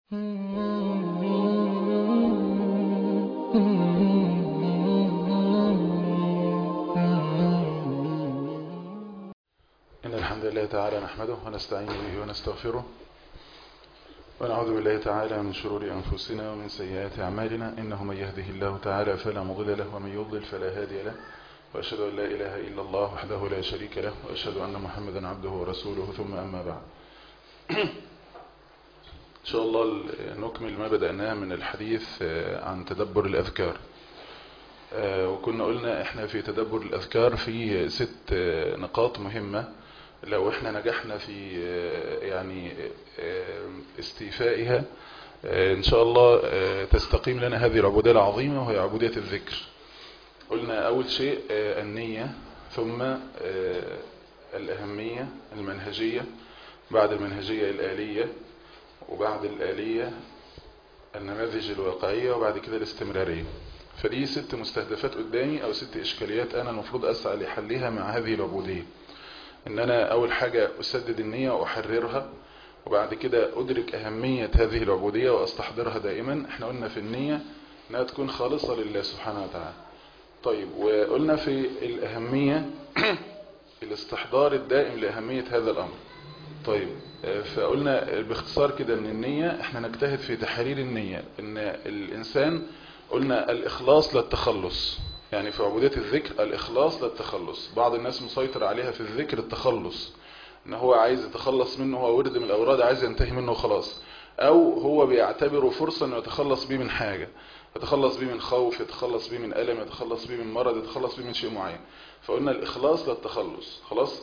إن الحمد لله تعالى نحمده ونستعين به ونستغفره ونعوذ بالله تعالى من شرور أنفسنا ومن سيئات أعمالنا إنه من يهده الله تعالى فلا مضل له ومن يضلل فلا هادي له وأشهد أن لا إله إلا الله وحده لا شريك له وأشهد أن محمدا عبده ورسوله ثم أما بعد إن شاء الله نكمل ما بدأناه من الحديث عن تدبر الأذكار وكنا قلنا احنا في تدبر الأذكار في ست نقاط مهمة لو احنا نجحنا في يعني استيفائها ان شاء الله تستقيم لنا هذه العبودية العظيمة وهي عبودية الذكر قلنا اول شيء النية ثم الاهمية المنهجية بعد المنهجية الآلية وبعد الآلية النماذج الواقعية وبعد كده الاستمرارية فدي ست مستهدفات قدامي او ست اشكاليات انا المفروض اسعى لحلها مع هذه العبودية ان انا اول حاجة اسدد النية واحررها وبعد كده ادرك اهمية هذه العبودية واستحضرها دائما احنا قلنا في النية انها تكون خالصة لله سبحانه وتعالى طيب وقلنا في الاهمية الاستحضار الدائم لاهمية هذا الامر طيب فقلنا باختصار كده ان النية احنا نجتهد في تحرير النية ان الانسان قلنا الإخلاص للتخلص يعني في عبودية الذكر الإخلاص للتخلص بعض الناس مسيطر عليها في الذكر التخلص ان هو عايز يتخلص منه هو ورد من الأوراد عايز ينتهي منه خلاص أو هو بيعتبره فرصة انه يتخلص بيه من حاجة يتخلص بيه من خوف يتخلص بيه من ألم يتخلص بيه من مرض يتخلص بيه من شيء معين فقلنا الإخلاص للتخلص خلاص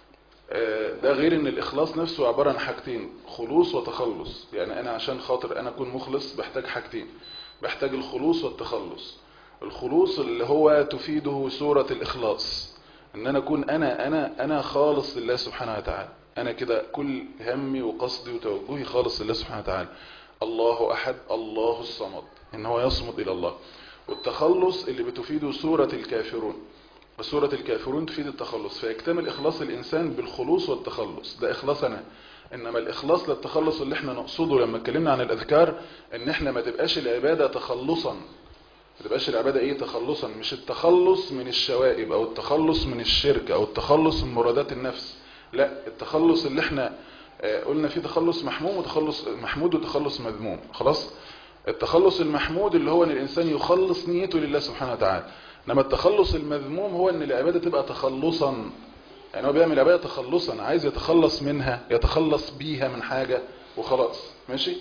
ده غير ان الإخلاص نفسه عبارة عن حاجتين خلوص وتخلص يعني أنا عشان خاطر أنا أكون مخلص بحتاج حاجتين بحتاج الخلوص والتخلص الخلوص اللي هو تفيده سورة الإخلاص ان انا اكون انا انا انا خالص لله سبحانه وتعالى انا كده كل همي وقصدي وتوجهي خالص لله سبحانه وتعالى الله احد الله الصمد ان هو يصمد الى الله والتخلص اللي بتفيده سورة الكافرون وسورة الكافرون تفيد التخلص فيكتمل اخلاص الانسان بالخلوص والتخلص ده اخلاص انا انما الاخلاص للتخلص اللي احنا نقصده لما اتكلمنا عن الاذكار ان احنا ما تبقاش العبادة تخلصا ما تبقاش العبادة ايه تخلصا مش التخلص من الشوائب او التخلص من الشرك او التخلص من مرادات النفس لا التخلص اللي احنا قلنا فيه تخلص محموم وتخلص محمود وتخلص مذموم خلاص التخلص المحمود اللي هو ان الانسان يخلص نيته لله سبحانه وتعالى انما التخلص المذموم هو ان العبادة تبقى تخلصا يعني هو بيعمل عبادة تخلصا عايز يتخلص منها يتخلص بيها من حاجة وخلاص ماشي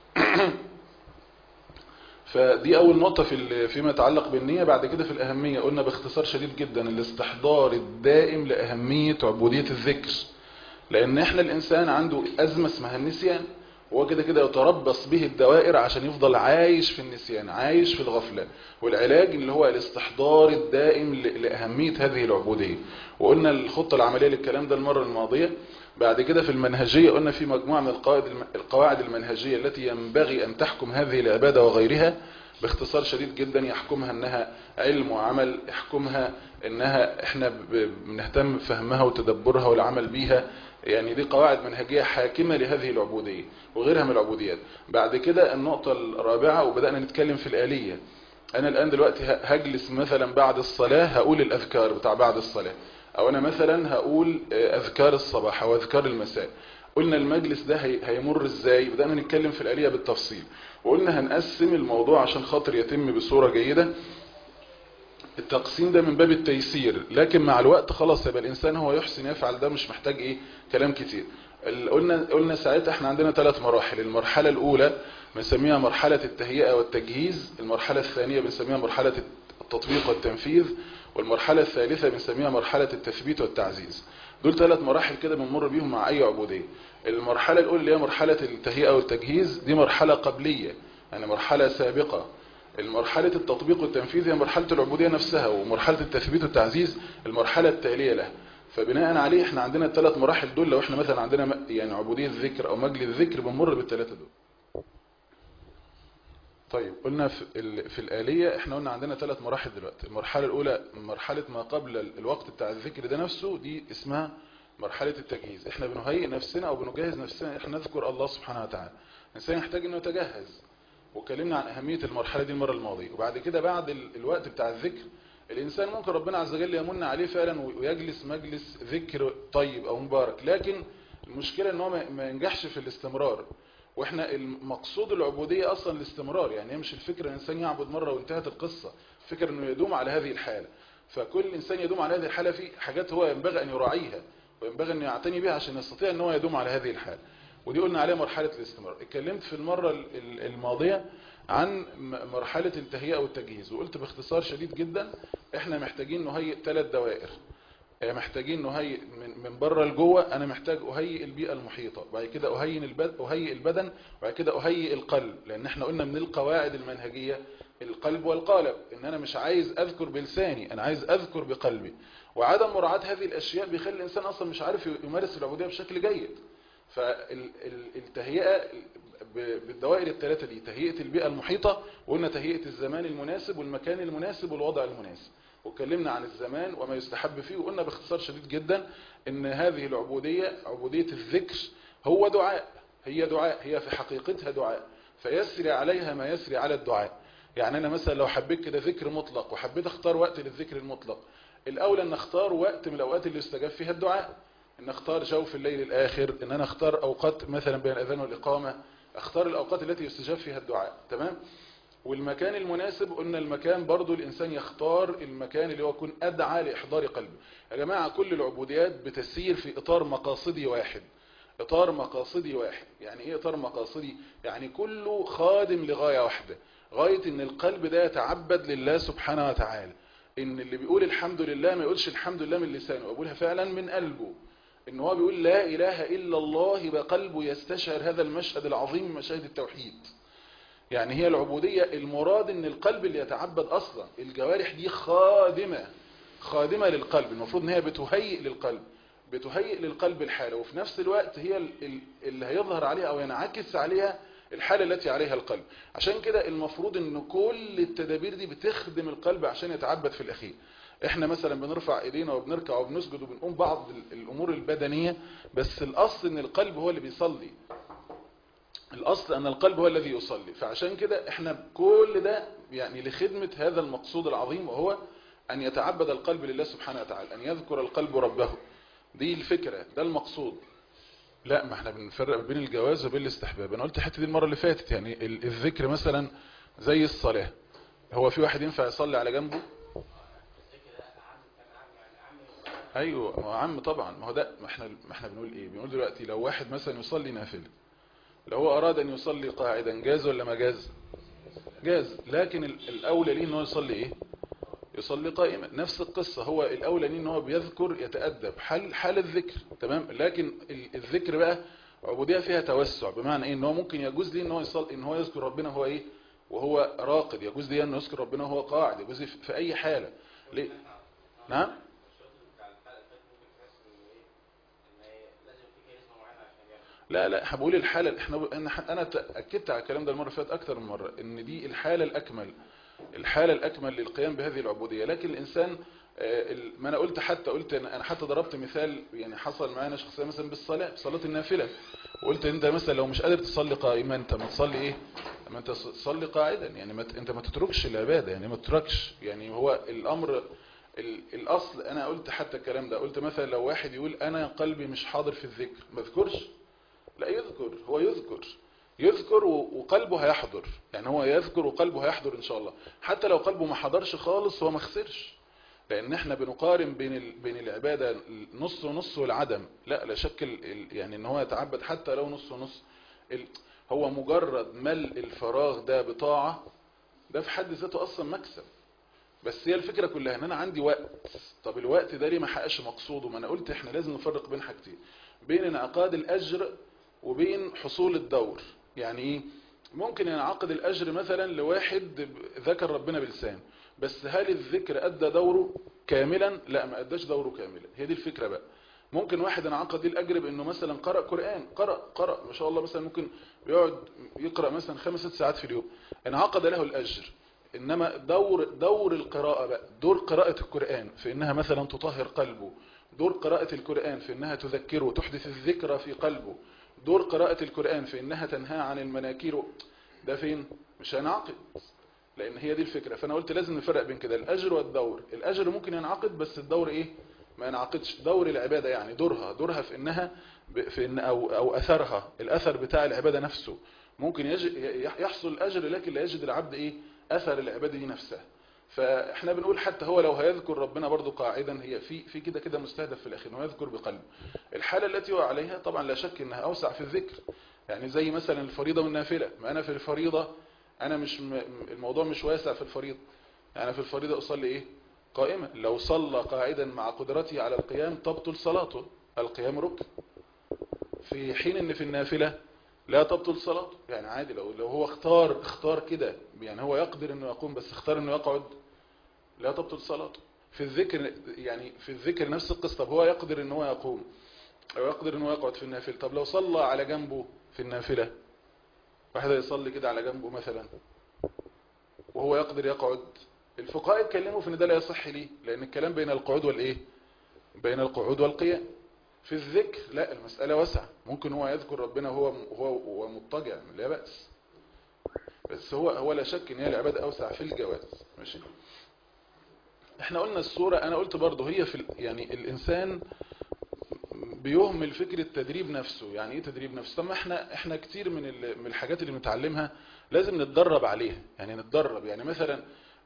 فدي اول نقطة في فيما يتعلق بالنية بعد كده في الاهمية قلنا باختصار شديد جدا الاستحضار الدائم لاهمية عبودية الذكر لان احنا الانسان عنده ازمة اسمها النسيان وهو كده كده يتربص به الدوائر عشان يفضل عايش في النسيان عايش في الغفلة والعلاج اللي هو الاستحضار الدائم لأهمية هذه العبودية وقلنا الخطة العملية للكلام ده المرة الماضية بعد كده في المنهجية قلنا في مجموعة من القواعد القواعد المنهجية التي ينبغي أن تحكم هذه العبادة وغيرها باختصار شديد جدا يحكمها انها علم وعمل يحكمها انها احنا بنهتم بفهمها وتدبرها والعمل بيها يعني دي قواعد منهجية حاكمة لهذه العبودية وغيرها من العبوديات بعد كده النقطة الرابعة وبدأنا نتكلم في الآلية أنا الآن دلوقتي هجلس مثلا بعد الصلاة هقول الأذكار بتاع بعد الصلاة أو أنا مثلا هقول أذكار الصباح أو أذكار المساء قلنا المجلس ده هيمر ازاي بدأنا نتكلم في الآلية بالتفصيل وقلنا هنقسم الموضوع عشان خاطر يتم بصورة جيدة التقسيم ده من باب التيسير لكن مع الوقت خلاص يبقى الإنسان هو يحسن يفعل ده مش محتاج ايه كلام كتير قلنا قلنا ساعتها احنا عندنا ثلاث مراحل المرحلة الأولى بنسميها مرحلة التهيئة والتجهيز المرحلة الثانية بنسميها مرحلة التطبيق والتنفيذ والمرحلة الثالثة بنسميها مرحلة التثبيت والتعزيز دول ثلاث مراحل كده بنمر بيهم مع أي عبودية المرحلة الأولى اللي هي مرحلة التهيئة والتجهيز دي مرحلة قبلية يعني مرحلة سابقة المرحلة التطبيق والتنفيذ هي مرحلة العبودية نفسها ومرحلة التثبيت والتعزيز المرحلة التالية لها فبناء عليه احنا عندنا الثلاث مراحل دول لو احنا مثلا عندنا يعني عبودية ذكر او مجلس ذكر بنمر بالثلاثة دول طيب قلنا في, في الآلية احنا قلنا عندنا ثلاث مراحل دلوقتي المرحلة الأولى مرحلة ما قبل الوقت بتاع الذكر ده نفسه دي اسمها مرحلة التجهيز احنا بنهيئ نفسنا او بنجهز نفسنا احنا نذكر الله سبحانه وتعالى الانسان يحتاج انه يتجهز وكلمنا عن اهميه المرحله دي المره الماضيه وبعد كده بعد الوقت بتاع الذكر الانسان ممكن ربنا عز وجل يمن عليه فعلا ويجلس مجلس ذكر طيب او مبارك لكن المشكله ان هو ما ينجحش في الاستمرار واحنا المقصود العبوديه اصلا الاستمرار يعني مش الفكره ان الانسان يعبد مره وانتهت القصه فكره انه يدوم على هذه الحاله فكل انسان يدوم على هذه الحاله في حاجات هو ينبغي ان يراعيها وينبغي ان يعتني بها عشان يستطيع ان هو يدوم على هذه الحاله ودي قلنا عليها مرحله الاستمرار اتكلمت في المره الماضيه عن مرحله التهيئه والتجهيز وقلت باختصار شديد جدا احنا محتاجين نهيئ ثلاث دوائر محتاجين نهيئ من من بره لجوه انا محتاج اهيئ البيئه المحيطه بعد كده اهيئ البدن اهيئ البدن وبعد كده اهيئ القلب لان احنا قلنا من القواعد المنهجيه القلب والقالب ان انا مش عايز اذكر بلساني انا عايز اذكر بقلبي وعدم مراعاه هذه الاشياء بيخلي الانسان اصلا مش عارف يمارس العبوديه بشكل جيد فالتهيئه بالدوائر الثلاثه دي تهيئه البيئه المحيطه وقلنا تهيئه الزمان المناسب والمكان المناسب والوضع المناسب واتكلمنا عن الزمان وما يستحب فيه وقلنا باختصار شديد جدا ان هذه العبودية عبودية الذكر هو دعاء هي دعاء هي في حقيقتها دعاء فيسري عليها ما يسري على الدعاء يعني انا مثلا لو حبيت كده ذكر مطلق وحبيت اختار وقت للذكر المطلق الاولى ان اختار وقت من الاوقات اللي يستجاب فيها الدعاء ان اختار جوف الليل الاخر ان انا اختار اوقات مثلا بين الاذان والاقامة اختار الاوقات التي يستجاب فيها الدعاء تمام والمكان المناسب قلنا المكان برضو الإنسان يختار المكان اللي هو يكون أدعى لإحضار قلبه يا جماعة كل العبوديات بتسير في إطار مقاصدي واحد إطار مقاصدي واحد يعني إيه إطار مقاصدي يعني كله خادم لغاية واحدة غاية إن القلب ده يتعبد لله سبحانه وتعالى إن اللي بيقول الحمد لله ما يقولش الحمد لله من لسانه ويقولها فعلا من قلبه إن هو بيقول لا إله إلا الله يبقى قلبه يستشعر هذا المشهد العظيم من مشاهد التوحيد يعني هي العبودية المراد ان القلب اللي يتعبد اصلا الجوارح دي خادمة خادمة للقلب المفروض ان هي بتهيئ للقلب بتهيئ للقلب الحالة وفي نفس الوقت هي اللي هيظهر عليها او ينعكس عليها الحالة التي عليها القلب عشان كده المفروض ان كل التدابير دي بتخدم القلب عشان يتعبد في الاخير احنا مثلا بنرفع ايدينا وبنركع وبنسجد وبنقوم بعض الامور البدنية بس الاصل ان القلب هو اللي بيصلي الأصل أن القلب هو الذي يصلي فعشان كده احنا كل ده يعني لخدمة هذا المقصود العظيم وهو أن يتعبد القلب لله سبحانه وتعالى أن يذكر القلب ربه دي الفكرة ده المقصود لا ما احنا بنفرق بين الجواز وبين الاستحباب انا قلت الحته دي المرة اللي فاتت يعني الذكر مثلا زي الصلاة هو في واحد ينفع يصلي على جنبه ايوه ما هو عم طبعا ما هو ده ما احنا ما احنا بنقول ايه بنقول دلوقتي لو واحد مثلا يصلي نافله لو هو أراد أن يصلي قاعدا جاز ولا ما جاز جاز لكن الأولى ليه أنه يصلي إيه يصلي قائما نفس القصة هو الأولى ليه أنه بيذكر يتأدب حال, حال الذكر تمام لكن الذكر بقى عبودية فيها توسع بمعنى إيه أنه ممكن يجوز ليه أنه يصلي إن هو يذكر ربنا هو إيه وهو راقد يجوز ليه أنه يذكر ربنا وهو قاعد يجوز في أي حالة ليه نعم لا لا هبقول الحالة احنا انا اكدت على الكلام ده المرة فاتت اكتر من مرة ان دي الحالة الاكمل الحالة الاكمل للقيام بهذه العبودية لكن الانسان ما انا قلت حتى قلت انا حتى ضربت مثال يعني حصل معانا شخصيا مثلا بالصلاة بصلاة النافلة وقلت انت مثلا لو مش قادر تصلي قائما انت ما تصلي ايه ما انت تصلي قاعدا يعني ما انت ما تتركش العبادة يعني ما تتركش يعني هو الامر الاصل انا قلت حتى الكلام ده قلت مثلا لو واحد يقول انا قلبي مش حاضر في الذكر ما اذكرش لا يذكر هو يذكر يذكر وقلبه هيحضر يعني هو يذكر وقلبه هيحضر ان شاء الله حتى لو قلبه ما حضرش خالص هو ما خسرش لان احنا بنقارن بين بين العبادة نص ونص والعدم لا لا شك يعني ان هو يتعبد حتى لو نص ونص هو مجرد ملء الفراغ ده بطاعة ده في حد ذاته اصلا مكسب بس هي الفكرة كلها ان انا عندي وقت طب الوقت ده ليه ما حققش مقصوده ما انا قلت احنا لازم نفرق بين حاجتين بين انعقاد الاجر وبين حصول الدور يعني ايه ممكن ينعقد الاجر مثلا لواحد ذكر ربنا بلسان بس هل الذكر ادى دوره كاملا لا ما اداش دوره كاملا هي دي الفكرة بقى ممكن واحد انعقد ليه الاجر بانه مثلا قرأ قرآن قرأ قرأ ما شاء الله مثلا ممكن يقعد يقرأ مثلا خمس ست ساعات في اليوم انعقد له الاجر انما دور دور القراءة بقى دور قراءة القرآن في انها مثلا تطهر قلبه دور قراءة القرآن في انها تذكره تحدث الذكرى في قلبه دور قراءة القرآن في انها تنهى عن المناكير ده فين مش هينعقد لان هي دي الفكرة فانا قلت لازم نفرق بين كده الاجر والدور الاجر ممكن ينعقد بس الدور ايه ما ينعقدش دور العبادة يعني دورها دورها في انها في إن او, أو اثرها الاثر بتاع العبادة نفسه ممكن يحصل الاجر لكن لا يجد العبد ايه اثر العبادة دي نفسها فاحنا بنقول حتى هو لو هيذكر ربنا برضو قاعدا هي في في كده كده مستهدف في الاخير انه يذكر بقلبه الحالة التي هو عليها طبعا لا شك انها اوسع في الذكر يعني زي مثلا الفريضة والنافلة ما انا في الفريضة انا مش م... الموضوع مش واسع في الفريضة انا في الفريضة اصلي ايه قائمة لو صلى قاعدا مع قدرته على القيام تبطل صلاته القيام ركن في حين ان في النافلة لا تبطل صلاته يعني عادي لو لو هو اختار اختار كده يعني هو يقدر انه يقوم بس اختار انه يقعد لا تبطل صلاته في الذكر يعني في الذكر نفس القصة طب هو يقدر ان هو يقوم او يقدر ان هو يقعد في النافلة طب لو صلى على جنبه في النافلة واحد يصلي كده على جنبه مثلا وهو يقدر يقعد الفقهاء اتكلموا في ان ده لا يصح ليه لان الكلام بين القعود والايه بين القعود والقيام في الذكر لا المسألة واسعة ممكن هو يذكر ربنا هو هو هو مضطجع لا بأس بس هو هو لا شك ان هي العبادة اوسع في الجواز ماشي احنا قلنا الصورة انا قلت برضه هي في يعني الانسان بيهمل فكرة تدريب نفسه يعني ايه تدريب نفسه طب ما احنا احنا كتير من من الحاجات اللي بنتعلمها لازم نتدرب عليها يعني نتدرب يعني مثلا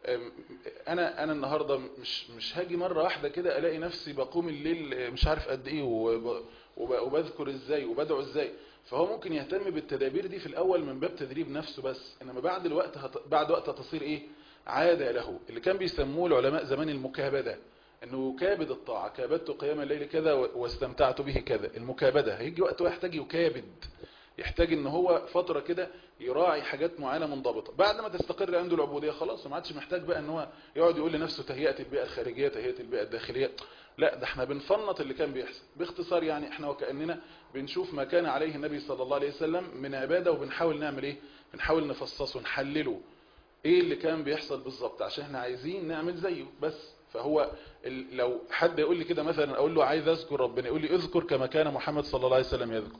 انا انا النهارده مش مش هاجي مره واحده كده الاقي نفسي بقوم الليل مش عارف قد ايه وبذكر ازاي وبدعو ازاي فهو ممكن يهتم بالتدابير دي في الاول من باب تدريب نفسه بس انما بعد الوقت هت... بعد وقت هتصير ايه عاده له اللي كان بيسموه العلماء زمان المكابده انه يكابد الطاعه كابدت قيام الليل كذا واستمتعت به كذا المكابده هيجي وقت ويحتاج يكابد يحتاج ان هو فترة كده يراعي حاجات معينة منضبطة بعد ما تستقر عنده العبودية خلاص ما عادش محتاج بقى ان هو يقعد يقول لنفسه تهيئة البيئة الخارجية تهيئة البيئة الداخلية لا ده احنا بنفنط اللي كان بيحصل باختصار يعني احنا وكأننا بنشوف ما كان عليه النبي صلى الله عليه وسلم من عبادة وبنحاول نعمل ايه بنحاول نفصصه نحلله ايه اللي كان بيحصل بالظبط عشان احنا عايزين نعمل زيه بس فهو لو حد يقول لي كده مثلا اقول له عايز اذكر ربنا يقول لي اذكر كما كان محمد صلى الله عليه وسلم يذكر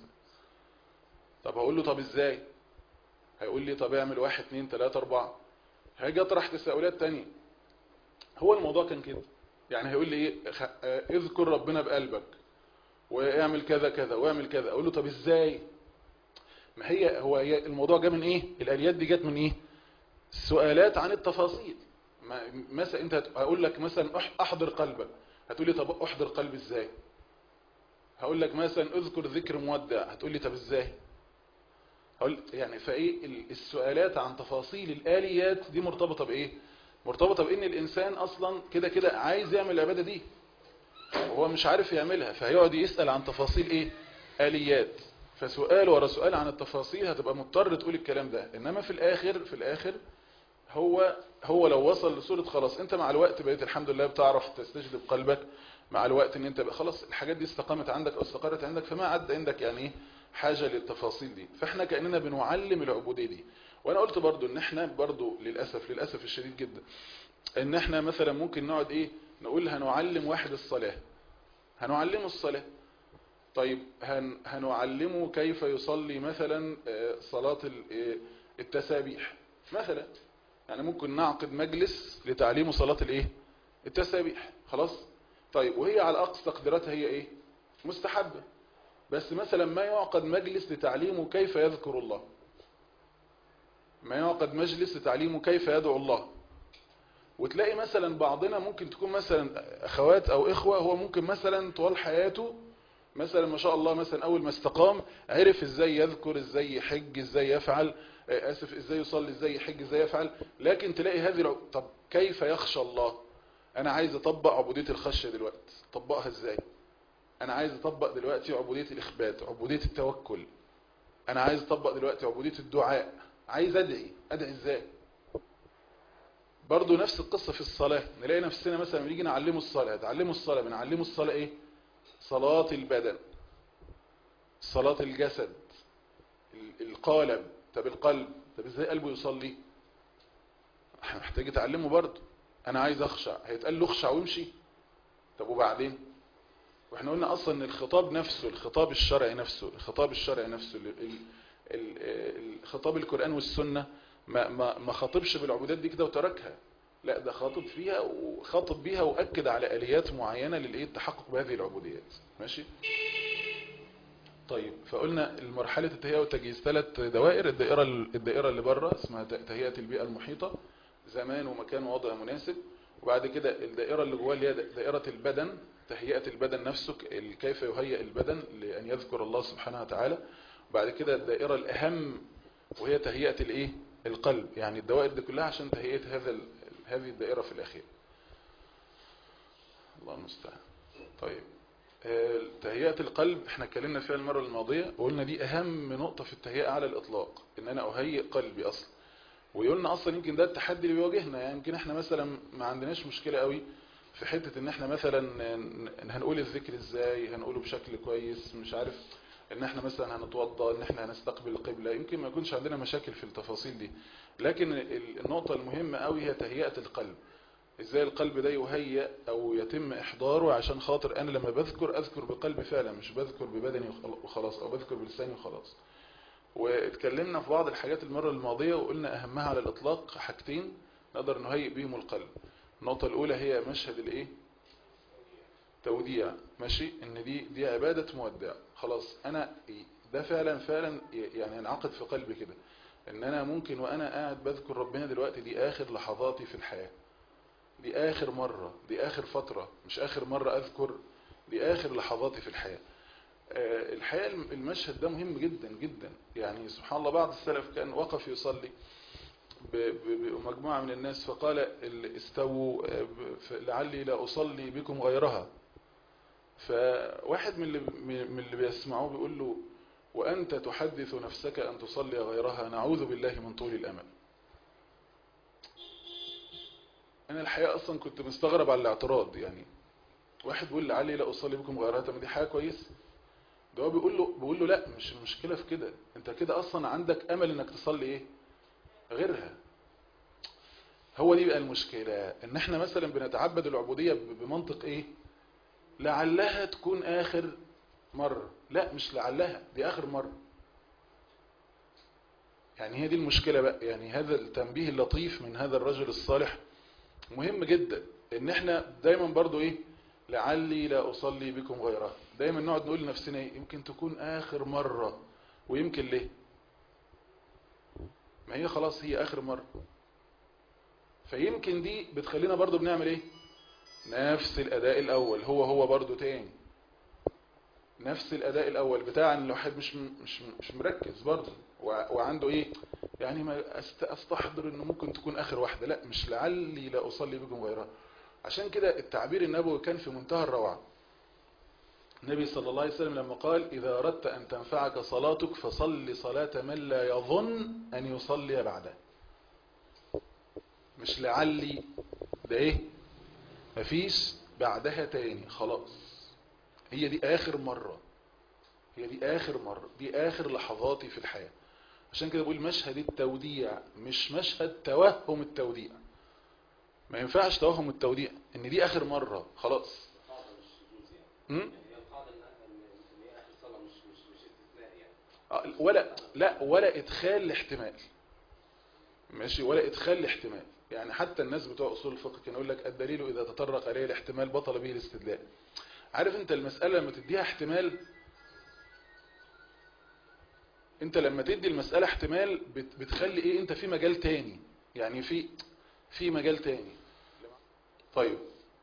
طب هقول له طب ازاي هيقول لي طب اعمل واحد اتنين تلاتة اربعة هيجي اطرح تساؤلات تانية هو الموضوع كان كده يعني هيقول لي ايه اذكر ربنا بقلبك واعمل كذا كذا واعمل كذا اقول له طب ازاي ما هي هو هي الموضوع جاء من ايه الاليات دي جت من ايه سؤالات عن التفاصيل مثلا انت هقول لك مثلا احضر قلبك هتقول لي طب احضر قلبي ازاي هقول لك مثلا اذكر ذكر مودع هتقول لي طب ازاي هقول يعني فايه السؤالات عن تفاصيل الاليات دي مرتبطه بايه مرتبطه بان الانسان اصلا كده كده عايز يعمل العباده دي وهو مش عارف يعملها فهيقعد يسال عن تفاصيل ايه اليات فسؤال ورا سؤال عن التفاصيل هتبقى مضطر تقول الكلام ده انما في الاخر في الاخر هو هو لو وصل لصورة خلاص انت مع الوقت بقيت الحمد لله بتعرف تستجلب قلبك مع الوقت ان انت بقى خلاص الحاجات دي استقامت عندك او استقرت عندك فما عد عندك يعني ايه حاجة للتفاصيل دي فاحنا كأننا بنعلم العبودية دي وانا قلت برضو ان احنا برضو للأسف للأسف الشديد جدا ان احنا مثلا ممكن نقعد ايه نقول هنعلم واحد الصلاة هنعلمه الصلاة طيب هن هنعلمه كيف يصلي مثلا صلاة التسابيح مثلا يعني ممكن نعقد مجلس لتعليمه صلاة الايه التسابيح خلاص طيب وهي على اقصى تقديراتها هي ايه مستحبة بس مثلا ما يعقد مجلس لتعليمه كيف يذكر الله ما يعقد مجلس لتعليمه كيف يدعو الله وتلاقي مثلا بعضنا ممكن تكون مثلا اخوات او اخوة هو ممكن مثلا طوال حياته مثلا ما شاء الله مثلا اول ما استقام عرف ازاي يذكر ازاي يحج ازاي يفعل اسف ازاي يصلي ازاي يحج ازاي يفعل لكن تلاقي هذه الع... طب كيف يخشى الله انا عايز اطبق عبودية الخشية دلوقتي طبقها ازاي انا عايز اطبق دلوقتي عبودية الاخبات عبودية التوكل انا عايز اطبق دلوقتي عبودية الدعاء عايز ادعي ادعي ازاي برضو نفس القصة في الصلاة نلاقي نفسنا مثلا بنيجي نعلمه الصلاة تعلمه الصلاة بنعلمه الصلاة ايه صلاة البدن صلاة الجسد القالب طب القلب طب ازاي قلبه يصلي احنا محتاج تعلمه برضه انا عايز اخشع هيتقال له اخشع وامشي طب وبعدين واحنا قلنا اصلا ان الخطاب نفسه الخطاب الشرعي نفسه الخطاب الشرعي نفسه ال- ال- ال- الخطاب القرآن والسنة ما ما ما خاطبش بالعبودات دي كده وتركها لا ده خاطب فيها وخاطب بيها واكد على اليات معينة للايه التحقق بهذه العبوديات ماشي طيب فقلنا المرحلة التهيئة والتجهيز ثلاث دوائر الدائرة الدائرة اللي بره اسمها تهيئة البيئة المحيطة زمان ومكان ووضع مناسب وبعد كده الدائرة اللي جواه اللي هي دائرة البدن تهيئة البدن نفسه ك- كيف يهيئ البدن لأن يذكر الله سبحانه وتعالى وبعد كده الدائرة الأهم وهي تهيئة الايه القلب يعني الدوائر دي كلها عشان تهيئة هذا ال- هذه الدائرة في الأخير الله المستعان طيب آه، تهيئة القلب احنا اتكلمنا فيها المرة الماضية وقلنا دي اهم نقطة في التهيئة على الاطلاق ان انا اهيئ قلبي اصلا ويقولنا اصلا يمكن ده التحدي اللي بيواجهنا يعني يمكن احنا مثلا ما عندناش مشكلة قوي في حتة ان احنا مثلا ن- ن- هنقول الذكر ازاي هنقوله بشكل كويس مش عارف ان احنا مثلا هنتوضى ان احنا هنستقبل القبلة يمكن ما يكونش عندنا مشاكل في التفاصيل دي لكن ال- النقطة المهمة قوي هي تهيئة القلب ازاي القلب ده يهيأ او يتم احضاره عشان خاطر انا لما بذكر اذكر بقلبي فعلا مش بذكر ببدني وخل- وخلاص او بذكر بلساني وخلاص واتكلمنا في بعض الحاجات المرة الماضية وقلنا اهمها على الاطلاق حاجتين نقدر نهيئ بيهم القلب النقطة الاولى هي مشهد الايه توديع ماشي ان دي دي عبادة مودع خلاص انا ده فعلا فعلا يعني انعقد في قلبي كده ان انا ممكن وانا قاعد بذكر ربنا دلوقتي دي اخر لحظاتي في الحياة دي آخر مرة دي آخر فترة مش آخر مرة أذكر دي آخر لحظاتي في الحياة آه، الحقيقة الم- المشهد ده مهم جدا جدا يعني سبحان الله بعض السلف كان وقف يصلي ب- ب- بمجموعة من الناس فقال ال- استووا آه، ب- ف- لعلي لا أصلي بكم غيرها فواحد من اللي, من اللي بيسمعوه بيقول له وأنت تحدث نفسك أن تصلي غيرها نعوذ بالله من طول الأمل انا الحقيقه اصلا كنت مستغرب على الاعتراض يعني واحد بيقول لعلي لا اصلي بكم غيرها طب دي حاجه كويسه ده هو بيقول له بيقول له لا مش المشكله في كده انت كده اصلا عندك امل انك تصلي ايه غيرها هو دي بقى المشكله ان احنا مثلا بنتعبد العبوديه ب- بمنطق ايه لعلها تكون اخر مره لا مش لعلها دي اخر مره يعني هي دي المشكله بقى يعني هذا التنبيه اللطيف من هذا الرجل الصالح مهم جدا ان احنا دايما برضو ايه لعلي لا اصلي بكم غيرها دايما نقعد نقول لنفسنا ايه يمكن تكون اخر مرة ويمكن ليه ما هي خلاص هي اخر مرة فيمكن دي بتخلينا برضو بنعمل ايه نفس الاداء الاول هو هو برضو تاني نفس الاداء الاول بتاع ان الواحد مش مش مش مركز برضه وع- وعنده ايه يعني ما أست- استحضر انه ممكن تكون اخر واحده لا مش لعلي لا اصلي بكم غيرها عشان كده التعبير النبوي كان في منتهى الروعه النبي صلى الله عليه وسلم لما قال اذا اردت ان تنفعك صلاتك فصل صلاه من لا يظن ان يصلي بعدها مش لعلي ده ايه مفيش بعدها تاني خلاص هي دي آخر مرة هي دي آخر مرة دي آخر لحظاتي في الحياة عشان كده بقول مشهد التوديع مش مشهد توهم التوديع ما ينفعش توهم التوديع ان دي آخر مرة خلاص القاعدة مش جزئية م? يعني هي القاعدة إن إن هي آخر صلاة مش مش مش استثناء يعني آه، ولا لا ولا ادخال لاحتمال ماشي ولا ادخال لاحتمال يعني حتى الناس بتوع اصول الفقه كانوا يقول لك الدليل اذا تطرق اليه الاحتمال بطل به الاستدلال عارف انت المسألة لما تديها احتمال انت لما تدي المسألة احتمال بت- بتخلي ايه انت في مجال تاني يعني في في مجال تاني طيب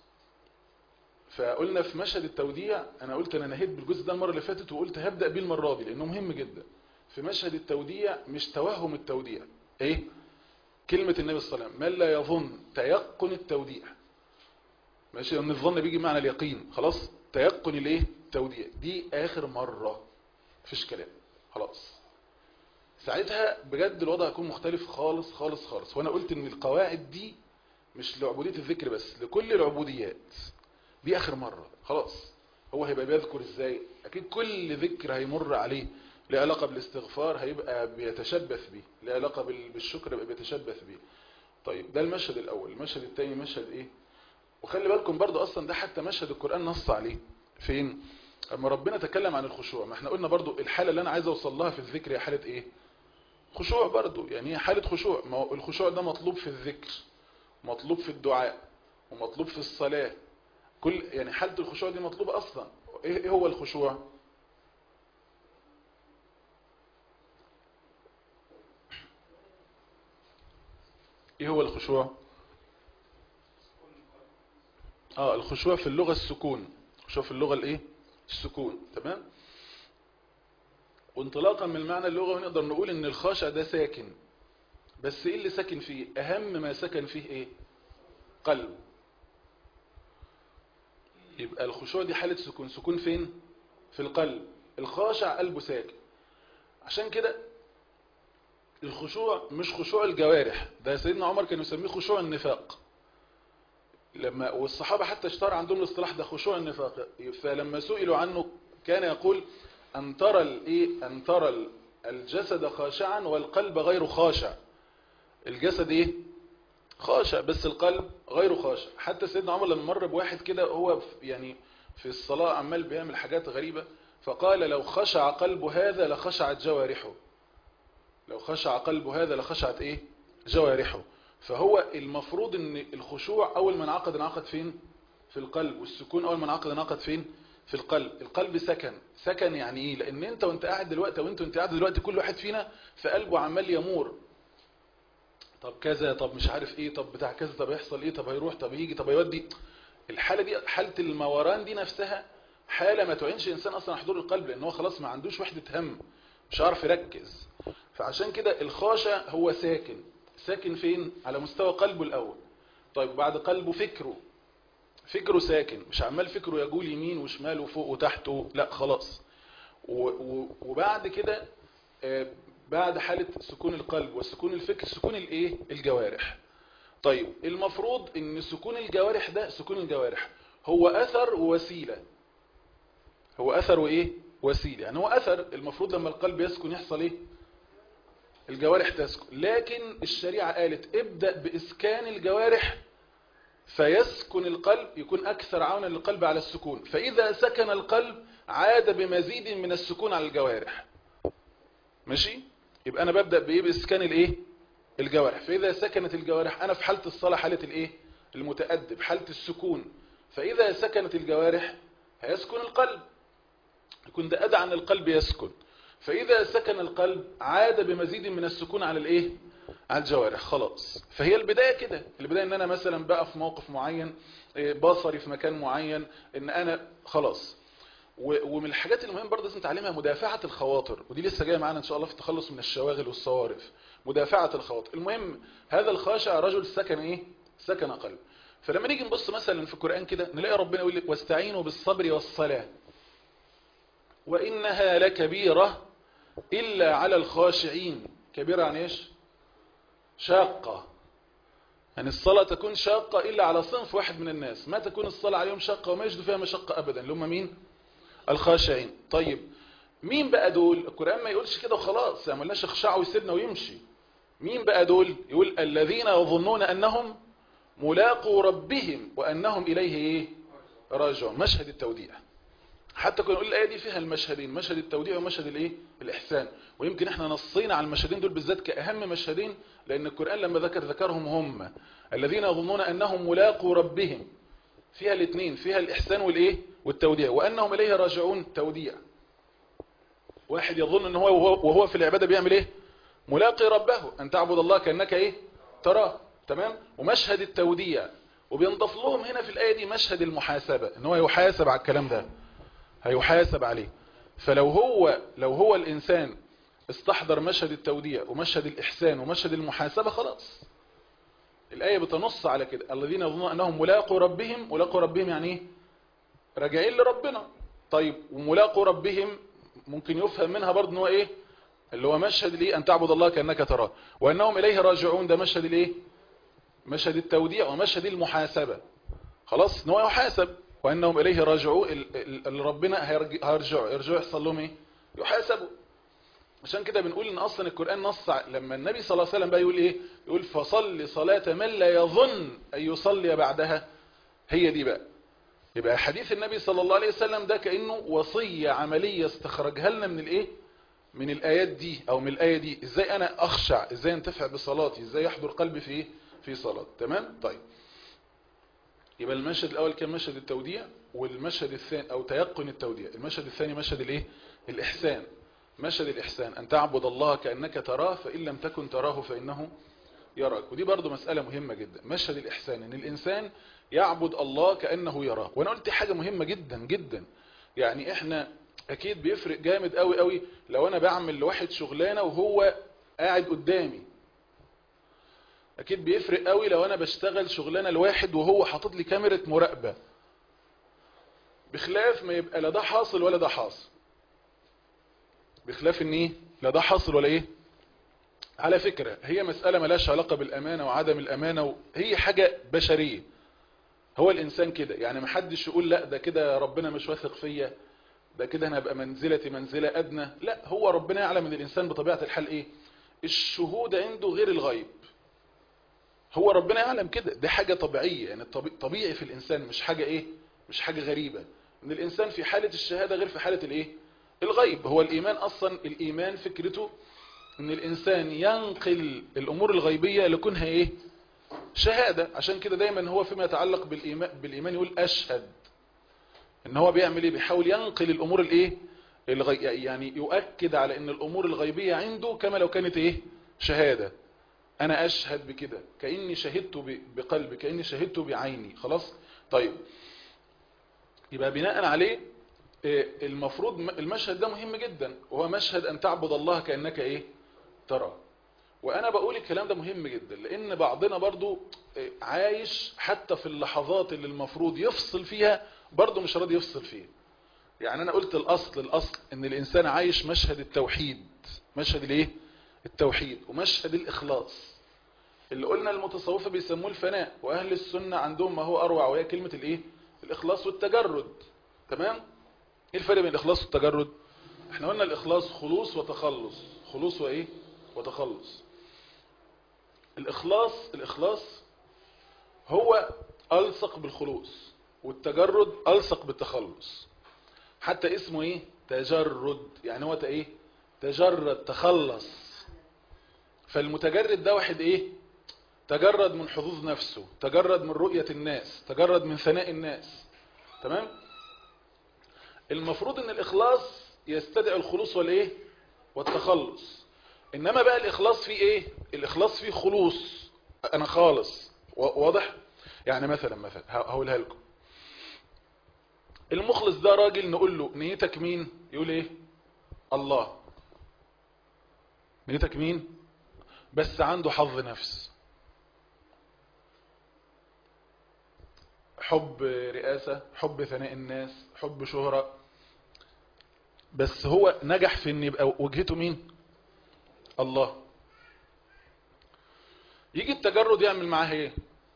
فقلنا في مشهد التوديع انا قلت انا نهيت بالجزء ده المرة اللي فاتت وقلت هبدأ بيه المرة دي لانه مهم جدا في مشهد التوديع مش توهم التوديع ايه كلمة النبي صلى الله عليه وسلم من لا يظن تيقن التوديع ماشي لان الظن بيجي معنى اليقين خلاص تيقن الايه التوديع دي اخر مرة مفيش كلام خلاص ساعتها بجد الوضع هيكون مختلف خالص خالص خالص وانا قلت ان القواعد دي مش لعبودية الذكر بس لكل العبوديات دي اخر مرة خلاص هو هيبقى بيذكر ازاي اكيد كل ذكر هيمر عليه له علاقة بالاستغفار هيبقى بيتشبث بيه له علاقة بال- بالشكر يبقى بيتشبث بيه طيب ده المشهد الاول المشهد الثاني مشهد ايه وخلي بالكم برضو اصلا ده حتى مشهد القرآن نص عليه فين اما ربنا تكلم عن الخشوع ما احنا قلنا برضو الحالة اللي انا عايز اوصل لها في الذكر هي حالة ايه خشوع برضو يعني هي حالة خشوع ما هو الخشوع ده مطلوب في الذكر مطلوب في الدعاء ومطلوب في الصلاة كل يعني حالة الخشوع دي مطلوبة اصلا ايه إيه هو الخشوع ايه هو الخشوع اه الخشوع في اللغة السكون الخشوع في اللغة الايه السكون تمام وانطلاقا من المعنى اللغوي نقدر نقول ان الخاشع ده ساكن بس ايه اللي ساكن فيه اهم ما سكن فيه ايه قلب يبقى الخشوع دي حالة سكون سكون فين في القلب الخاشع قلبه ساكن عشان كده الخشوع مش خشوع الجوارح ده سيدنا عمر كان يسميه خشوع النفاق لما والصحابة حتى اشتهر عندهم الاصطلاح ده خشوع النفاق فلما سئلوا عنه كان يقول أن ترى الايه أن ترى ال- الجسد خاشعا والقلب غير خاشع الجسد ايه خاشع بس القلب غير خاشع حتى سيدنا عمر لما مر بواحد كده هو في- يعني في الصلاة عمال بيعمل حاجات غريبة فقال لو خشع قلب هذا لخشعت جوارحه لو خشع قلب هذا لخشعت ايه جوارحه فهو المفروض ان الخشوع اول ما انعقد انعقد فين في القلب والسكون اول ما انعقد انعقد فين في القلب القلب سكن سكن يعني ايه لان انت وانت قاعد دلوقتي وانت وانت قاعد دلوقتي كل واحد فينا في قلبه عمال يمور طب كذا طب مش عارف ايه طب بتاع كذا طب يحصل ايه طب هيروح طب يجي طب هيودي الحالة دي حالة الموران دي نفسها حالة ما تعينش انسان اصلا حضور القلب لان هو خلاص ما عندوش وحدة هم مش عارف يركز فعشان كده الخاشع هو ساكن ساكن فين على مستوى قلبه الاول طيب بعد قلبه فكره فكره ساكن مش عمال فكره يجول يمين وشمال وفوق وتحت و- لا خلاص و- و- وبعد كده آه، بعد حالة سكون القلب وسكون الفكر سكون الايه الجوارح طيب المفروض ان سكون الجوارح ده سكون الجوارح هو اثر ووسيلة هو اثر وايه وسيلة يعني هو اثر المفروض لما القلب يسكن يحصل ايه الجوارح تسكن لكن الشريعة قالت ابدأ بإسكان الجوارح فيسكن القلب يكون أكثر عونا للقلب على السكون فإذا سكن القلب عاد بمزيد من السكون على الجوارح ماشي يبقى أنا ببدأ بإيه بإسكان الإيه الجوارح فإذا سكنت الجوارح أنا في حالة الصلاة حالة الإيه المتأدب حالة السكون فإذا سكنت الجوارح هيسكن القلب يكون ده أدعى أن القلب يسكن فإذا سكن القلب عاد بمزيد من السكون على الإيه على الجوارح خلاص فهي البداية كده البداية ان انا مثلا بقى في موقف معين إيه، بصري في مكان معين ان انا خلاص و- ومن الحاجات المهمة برضه لازم نتعلمها مدافعة الخواطر ودي لسه جاية معانا ان شاء الله في التخلص من الشواغل والصوارف مدافعة الخواطر المهم هذا الخاشع رجل سكن ايه سكن قلب فلما نيجي نبص مثلا في القرآن كده نلاقي ربنا يقول لك واستعينوا بالصبر والصلاة وإنها لكبيرة إلا على الخاشعين كبيرة يعني ايش شاقة يعني الصلاة تكون شاقة إلا على صنف واحد من الناس ما تكون الصلاة عليهم شاقة وما يجدوا فيها مشقة أبدا اللي هم مين الخاشعين طيب مين بقى دول القرآن ما يقولش كده وخلاص يعني ملاش اخشعوا ويسيبنا ويمشي مين بقى دول يقول الذين يظنون أنهم ملاقوا ربهم وأنهم إليه إيه راجعون مشهد التوديع حتى كنا نقول الآية دي فيها المشهدين مشهد التوديع ومشهد الإيه الإحسان ويمكن احنا نصينا على المشهدين دول بالذات كأهم مشهدين لأن القرآن لما ذكر ذكرهم هم الذين يظنون أنهم ملاقوا ربهم فيها الاثنين فيها الإحسان والإيه والتوديع وأنهم إليه راجعون توديع واحد يظن أنه هو وهو, وهو في العبادة بيعمل إيه ملاقي ربه أن تعبد الله كأنك إيه تراه تمام ومشهد التوديع وبينضف لهم هنا في الآية دي مشهد المحاسبة ان هو يحاسب على الكلام ده هيحاسب عليه فلو هو لو هو الإنسان استحضر مشهد التوديع ومشهد الإحسان ومشهد المحاسبة خلاص الآية بتنص على كده الذين يظنون أنهم ملاقوا ربهم ملاقوا ربهم يعني ايه راجعين لربنا طيب وملاقوا ربهم ممكن يفهم منها برضه ان هو ايه اللي هو مشهد الايه ان تعبد الله كانك تراه وانهم اليه راجعون ده مشهد الايه مشهد التوديع ومشهد المحاسبه خلاص ان هو يحاسب وانهم اليه راجعون اللي ربنا هيرجعوا يرجعوا يحصل لهم ايه يحاسبوا عشان كده بنقول ان اصلا القران نص لما النبي صلى الله عليه وسلم بقى يقول ايه يقول فصل صلاه من لا يظن ان يصلي بعدها هي دي بقى يبقى حديث النبي صلى الله عليه وسلم ده كأنه وصية عملية استخرجها لنا من الايه من الآيات دي او من الآية دي ازاي انا اخشع ازاي انتفع بصلاتي ازاي يحضر قلبي في ايه في صلاة تمام طيب يبقى المشهد الاول كان مشهد التوديع والمشهد الثاني او تيقن التوديع المشهد الثاني مشهد الايه الاحسان مشهد الاحسان ان تعبد الله كأنك تراه فإن لم تكن تراه فإنه يراك ودي برضو مسألة مهمة جدا مشهد الإحسان ان الإنسان يعبد الله كأنه يراه وانا قلت حاجة مهمة جدا جدا يعني احنا اكيد بيفرق جامد قوي قوي لو انا بعمل لواحد شغلانة وهو قاعد قدامي اكيد بيفرق قوي لو انا بشتغل شغلانة لواحد وهو حاطط لي كاميرا مراقبة بخلاف ما يبقى لا ده حاصل ولا ده حاصل بخلاف ان ايه لا ده حاصل ولا ايه على فكرة هي مسألة ملاش علاقة بالامانة وعدم الامانة و... هي حاجة بشرية هو الانسان كده يعني محدش يقول لا ده كده ربنا مش واثق فيا ده كده انا ابقى منزلتي منزلة ادنى لا هو ربنا يعلم ان الانسان بطبيعة الحال ايه الشهود عنده غير الغيب هو ربنا يعلم كده دي حاجة طبيعية يعني طبيعي في الانسان مش حاجة ايه مش حاجة غريبة ان الانسان في حالة الشهادة غير في حالة الايه الغيب هو الايمان اصلا الايمان فكرته ان الانسان ينقل الامور الغيبية لكونها ايه شهادة عشان كده دايما هو فيما يتعلق بالإيمان, بالإيمان يقول أشهد ان هو بيعمل ايه بيحاول ينقل الأمور الايه الغي... يعني يؤكد على ان الأمور الغيبية عنده كما لو كانت ايه شهادة انا اشهد بكده كأني شهدت ب... بقلبي كأني شهدت بعيني خلاص طيب يبقى بناء عليه المفروض المشهد ده مهم جدا وهو مشهد ان تعبد الله كأنك ايه ترى وانا بقول الكلام ده مهم جدا لان بعضنا برضو عايش حتى في اللحظات اللي المفروض يفصل فيها برضو مش راضي يفصل فيها يعني انا قلت الاصل الاصل ان الانسان عايش مشهد التوحيد مشهد الايه التوحيد ومشهد الاخلاص اللي قلنا المتصوفة بيسموه الفناء واهل السنة عندهم ما هو اروع وهي كلمة الايه الاخلاص والتجرد تمام ايه الفرق بين الاخلاص والتجرد احنا قلنا الاخلاص خلوص وتخلص خلوص وايه وتخلص الإخلاص الإخلاص هو ألصق بالخلوص والتجرد ألصق بالتخلص حتى اسمه إيه تجرد يعني هو إيه تجرد تخلص فالمتجرد ده واحد إيه تجرد من حظوظ نفسه تجرد من رؤية الناس تجرد من ثناء الناس تمام المفروض ان الإخلاص يستدعي الخلوص والإيه والتخلص انما بقى الاخلاص فيه ايه الاخلاص فيه خلوص انا خالص واضح يعني مثلا مثلا هقولها لكم المخلص ده راجل نقول له نيتك مين يقول ايه الله نيتك مين بس عنده حظ نفس حب رئاسة حب ثناء الناس حب شهرة بس هو نجح في ان يبقى وجهته مين الله يجي التجرد يعمل معاه ايه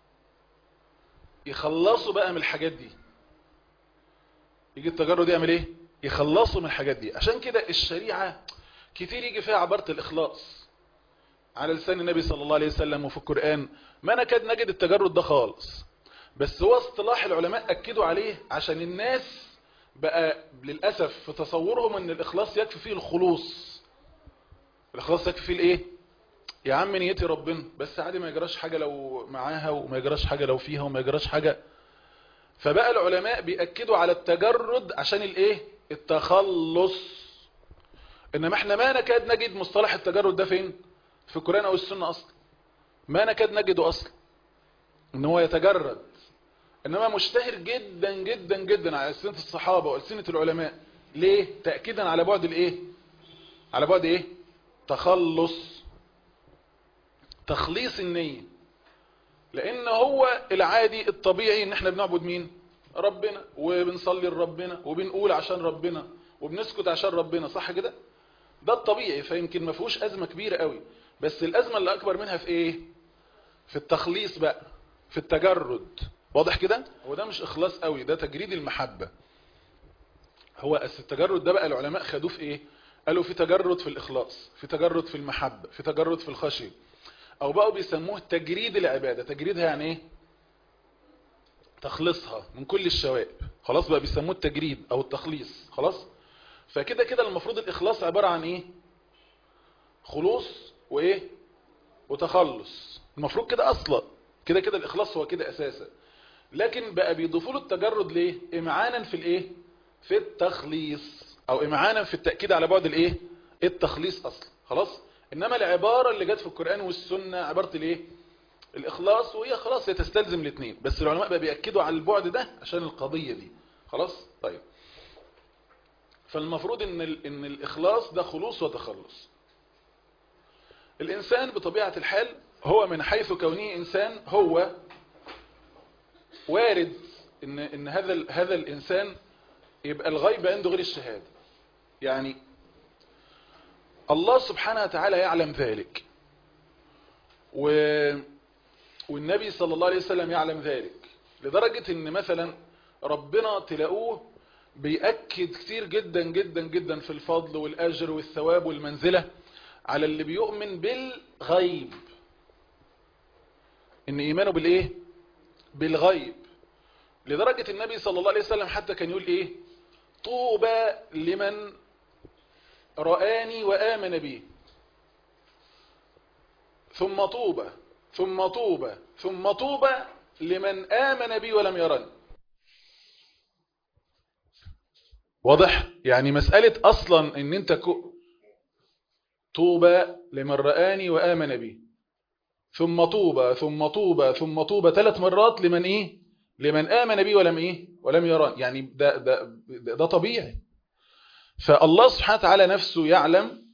يخلصوا بقى من الحاجات دي يجي التجرد يعمل ايه يخلصوا من الحاجات دي عشان كده الشريعة كتير يجي فيها عبارة الإخلاص على لسان النبي صلى الله عليه وسلم وفي القرآن ما نكاد نجد التجرد ده خالص بس هو اصطلاح العلماء أكدوا عليه عشان الناس بقى للأسف في تصورهم ان الإخلاص يكفي فيه الخلوص الإخلاص يكفي فيه الايه يا عم نيتي ربنا بس عادي ما يجراش حاجة لو معاها وما يجراش حاجة لو فيها وما يجراش حاجة فبقى العلماء بيأكدوا على التجرد عشان الايه التخلص انما احنا ما نكاد نجد مصطلح التجرد ده فين في القرآن او السنة اصلا ما نكاد نجده اصلا ان هو يتجرد انما مشتهر جدا جدا جدا على ألسنة الصحابة وألسنة العلماء ليه تأكيدا على بعد الايه على بعد ايه تخلص تخليص النية لان هو العادي الطبيعي ان احنا بنعبد مين ربنا وبنصلي لربنا وبنقول عشان ربنا وبنسكت عشان ربنا صح كده ده الطبيعي فيمكن ما فيهوش ازمه كبيره قوي بس الازمه اللي اكبر منها في ايه في التخليص بقى في التجرد واضح كده هو ده مش اخلاص قوي ده تجريد المحبه هو التجرد ده بقى العلماء خدوه في ايه قالوا في تجرد في الاخلاص في تجرد في المحبه في تجرد في الخشيه او بقوا بيسموه تجريد العباده تجريدها يعني ايه تخلصها من كل الشوائب خلاص بقى بيسموه التجريد او التخليص خلاص فكده كده المفروض الاخلاص عبارة عن ايه خلوص وايه وتخلص المفروض كده اصلا كده كده الاخلاص هو كده اساسا لكن بقى بيضيفوا له التجرد ليه امعانا في الايه في التخليص او امعانا في التاكيد على بعد الايه التخليص اصلا خلاص انما العباره اللي جت في القران والسنه عباره الايه الاخلاص وهي خلاص هي تستلزم الاثنين بس العلماء بقى بياكدوا على البعد ده عشان القضيه دي خلاص طيب فالمفروض ان ال- ان الاخلاص ده خلوص وتخلص الانسان بطبيعه الحال هو من حيث كونه انسان هو وارد ان ان هذا ال- هذا الانسان يبقى الغيب عنده غير الشهاده يعني الله سبحانه وتعالى يعلم ذلك و والنبي صلى الله عليه وسلم يعلم ذلك لدرجة ان مثلا ربنا تلاقوه بيأكد كتير جدا جدا جدا في الفضل والأجر والثواب والمنزلة على اللي بيؤمن بالغيب ان ايمانه بالايه بالغيب لدرجة النبي صلى الله عليه وسلم حتى كان يقول ايه طوبى لمن رآني وآمن بي ثم طوبى ثم طوبى ثم طوبى لمن آمن بي ولم يرني واضح يعني مسألة أصلا ان انت كو طوبى لمن رآني وآمن بي ثم طوبى ثم طوبى ثم طوبى ثلاث مرات لمن ايه لمن آمن بي ولم ايه ولم يراني يعني ده, ده, ده, ده طبيعي فالله سبحانه وتعالى نفسه يعلم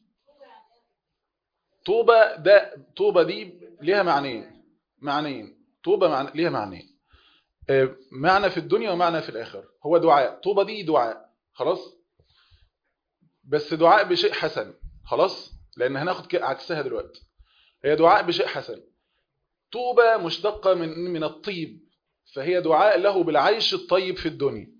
طوبى ده طوبى دي ليها معنيين معنيين طوبى معنى ليها معنيين آه، معنى في الدنيا ومعنى في الآخرة هو دعاء طوبى دي دعاء خلاص بس دعاء بشيء حسن خلاص لأن هناخد كده عكسها دلوقتي هي دعاء بشيء حسن طوبى مشتقة من من الطيب فهي دعاء له بالعيش الطيب في الدنيا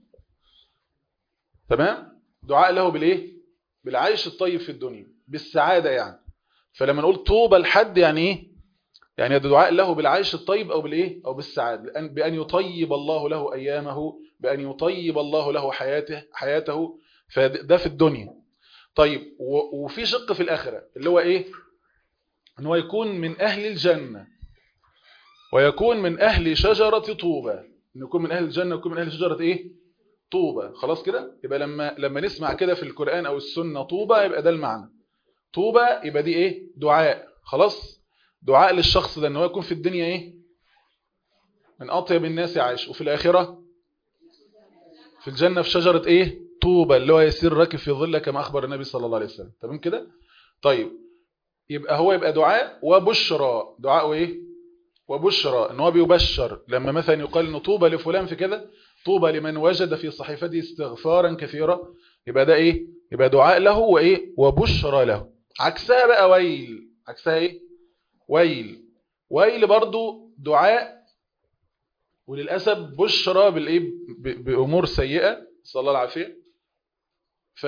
تمام دعاء له بالايه بالعيش الطيب في الدنيا بالسعادة يعني فلما نقول طوبى لحد يعني ايه يعني ده دعاء له بالعيش الطيب او بالايه او بالسعادة بأن, بأن يطيب الله له ايامه بأن يطيب الله له حياته حياته فده في الدنيا طيب و- وفي شق في الآخرة اللي هو ايه ان هو يكون من اهل الجنة ويكون من اهل شجرة طوبى ان يكون من اهل الجنة ويكون من اهل شجرة ايه طوبى خلاص كده يبقى لما لما نسمع كده في القرآن او السنة طوبى يبقى ده المعنى طوبى يبقى دي ايه دعاء خلاص دعاء للشخص ده ان هو يكون في الدنيا ايه من اطيب الناس عايش وفي الاخرة في الجنة في شجرة ايه طوبى اللي هو يسير راكب في ظل كما اخبر النبي صلى الله عليه وسلم تمام كده طيب يبقى هو يبقى دعاء وبشرى دعاء ايه وبشرى ان هو بيبشر لما مثلا يقال ان طوبى لفلان في كده طوبى لمن وجد في صحيفته استغفارا كثيرا يبقى ده ايه يبقى دعاء له وايه وبشرى له عكسها بقى ويل عكسها ايه ويل ويل برضو دعاء وللاسف بشرى بالايه ب- بامور سيئه صلى الله العافيه ف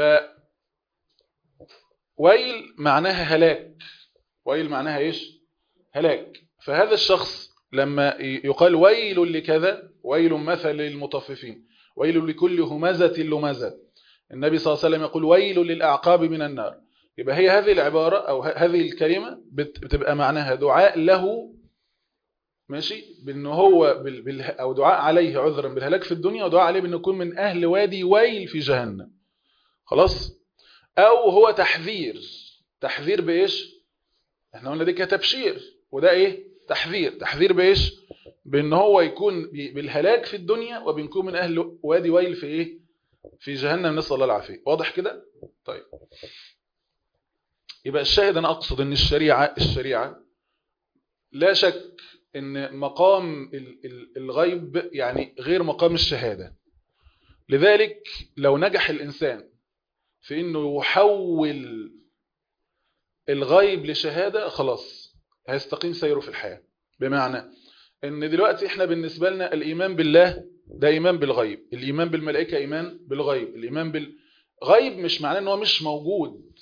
ويل معناها هلاك ويل معناها ايش هلاك فهذا الشخص لما يقال ويل لكذا ويل مثل للمطففين ويل لكل همزة لمزة النبي صلى الله عليه وسلم يقول ويل للأعقاب من النار يبقى هي هذه العبارة أو ه- هذه الكلمة بت- بتبقى معناها دعاء له ماشي بأنه هو بال بال أو دعاء عليه عذرا بالهلاك في الدنيا ودعاء عليه بأنه يكون من أهل وادي ويل في جهنم خلاص أو هو تحذير تحذير بإيش احنا قلنا دي كتبشير وده ايه تحذير تحذير بايش بان هو يكون بي- بالهلاك في الدنيا وبنكون من اهل وادي ويل في ايه في جهنم نسال الله العافيه واضح كده طيب يبقى الشاهد انا اقصد ان الشريعه الشريعه لا شك ان مقام ال- ال- الغيب يعني غير مقام الشهاده لذلك لو نجح الانسان في انه يحول الغيب لشهادة خلاص هيستقيم سيره في الحياة بمعنى ان دلوقتي احنا بالنسبة لنا الايمان بالله ده ايمان بالغيب الايمان بالملائكة ايمان بالغيب الايمان بالغيب مش معناه ان هو مش موجود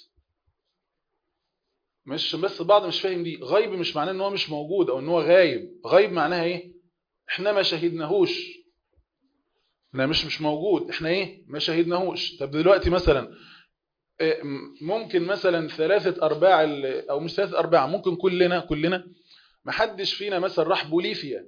مش بس بعض مش فاهم دي غيب مش معناه ان هو مش موجود او ان هو غايب غيب معناها ايه احنا ما شهدناهوش احنا مش مش موجود احنا ايه ما شاهدناهوش طب دلوقتي مثلا إيه، م- ممكن مثلا ثلاثة أرباع ال- أو مش ثلاثة أرباع ممكن كلنا كلنا محدش فينا مثلا راح بوليفيا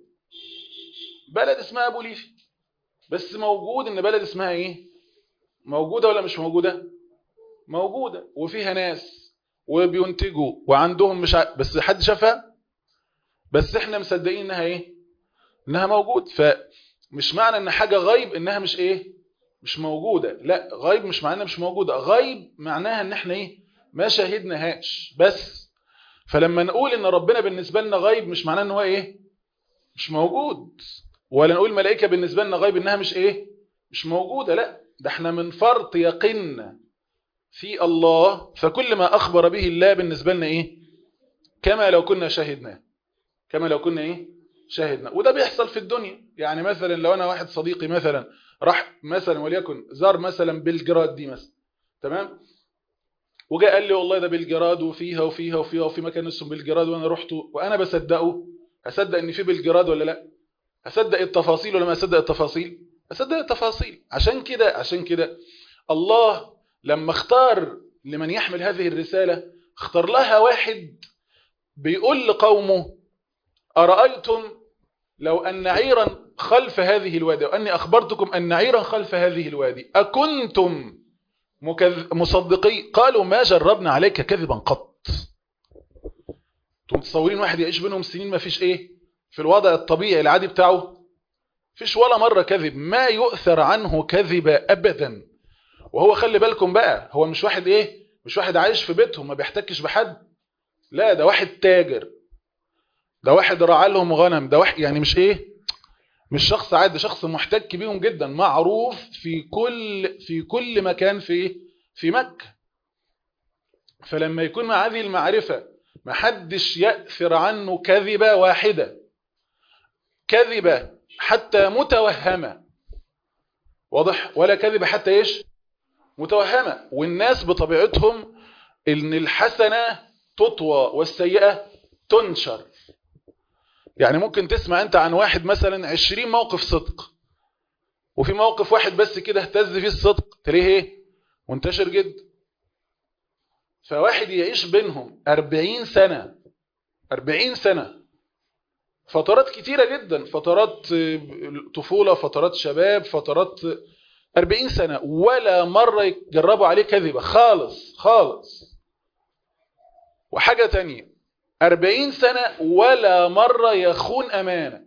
بلد اسمها بوليفيا بس موجود إن بلد اسمها إيه موجودة ولا مش موجودة موجودة وفيها ناس وبينتجوا وعندهم مش ع... بس حد شافها بس احنا مصدقين انها ايه انها موجود فمش معنى ان حاجة غيب انها مش ايه مش موجودة لا غيب مش معناها مش موجودة غيب معناها ان احنا ايه ما شاهدناهاش بس فلما نقول ان ربنا بالنسبة لنا غيب مش معناه ان هو ايه مش موجود ولا نقول ملائكة بالنسبة لنا غيب انها مش ايه مش موجودة لا ده احنا من فرط يقيننا في الله فكل ما اخبر به الله بالنسبة لنا ايه كما لو كنا شاهدناه كما لو كنا ايه شاهدنا وده بيحصل في الدنيا يعني مثلا لو انا واحد صديقي مثلا راح مثلا وليكن زار مثلا بلجراد دي مثلا تمام وجاء قال لي والله ده بلجراد وفيها وفيها وفيها وفي مكان اسمه بلجراد وانا رحت وانا بصدقه اصدق ان في بلجراد ولا لا اصدق التفاصيل ولا ما اصدق التفاصيل اصدق التفاصيل عشان كده عشان كده الله لما اختار لمن يحمل هذه الرسالة اختار لها واحد بيقول لقومه أرأيتم لو أن عيرا خلف هذه الوادي وأني أخبرتكم أن عيرا خلف هذه الوادي أكنتم مكذ... مصدقي قالوا ما جربنا عليك كذبا قط انتم متصورين واحد يعيش بينهم سنين ما فيش ايه في الوضع الطبيعي العادي بتاعه فيش ولا مرة كذب ما يؤثر عنه كذب أبدا وهو خلي بالكم بقى هو مش واحد ايه مش واحد عايش في بيتهم ما بيحتكش بحد لا ده واحد تاجر ده واحد رعى لهم غنم ده واحد يعني مش ايه مش شخص عادي شخص محتك بيهم جدا معروف في كل في كل مكان في في مكة فلما يكون مع هذه المعرفة محدش يأثر عنه كذبة واحدة كذبة حتى متوهمة واضح ولا كذبة حتى ايش متوهمة والناس بطبيعتهم ان الحسنة تطوى والسيئة تنشر يعني ممكن تسمع انت عن واحد مثلا عشرين موقف صدق وفي موقف واحد بس كده اهتز فيه الصدق تلاقيه ايه منتشر جدا فواحد يعيش بينهم أربعين سنة أربعين سنة فترات كتيرة جدا فترات طفولة فترات شباب فترات أربعين سنة ولا مرة يجربوا عليه كذبة خالص خالص وحاجة تانية أربعين سنة ولا مرة يخون أمانة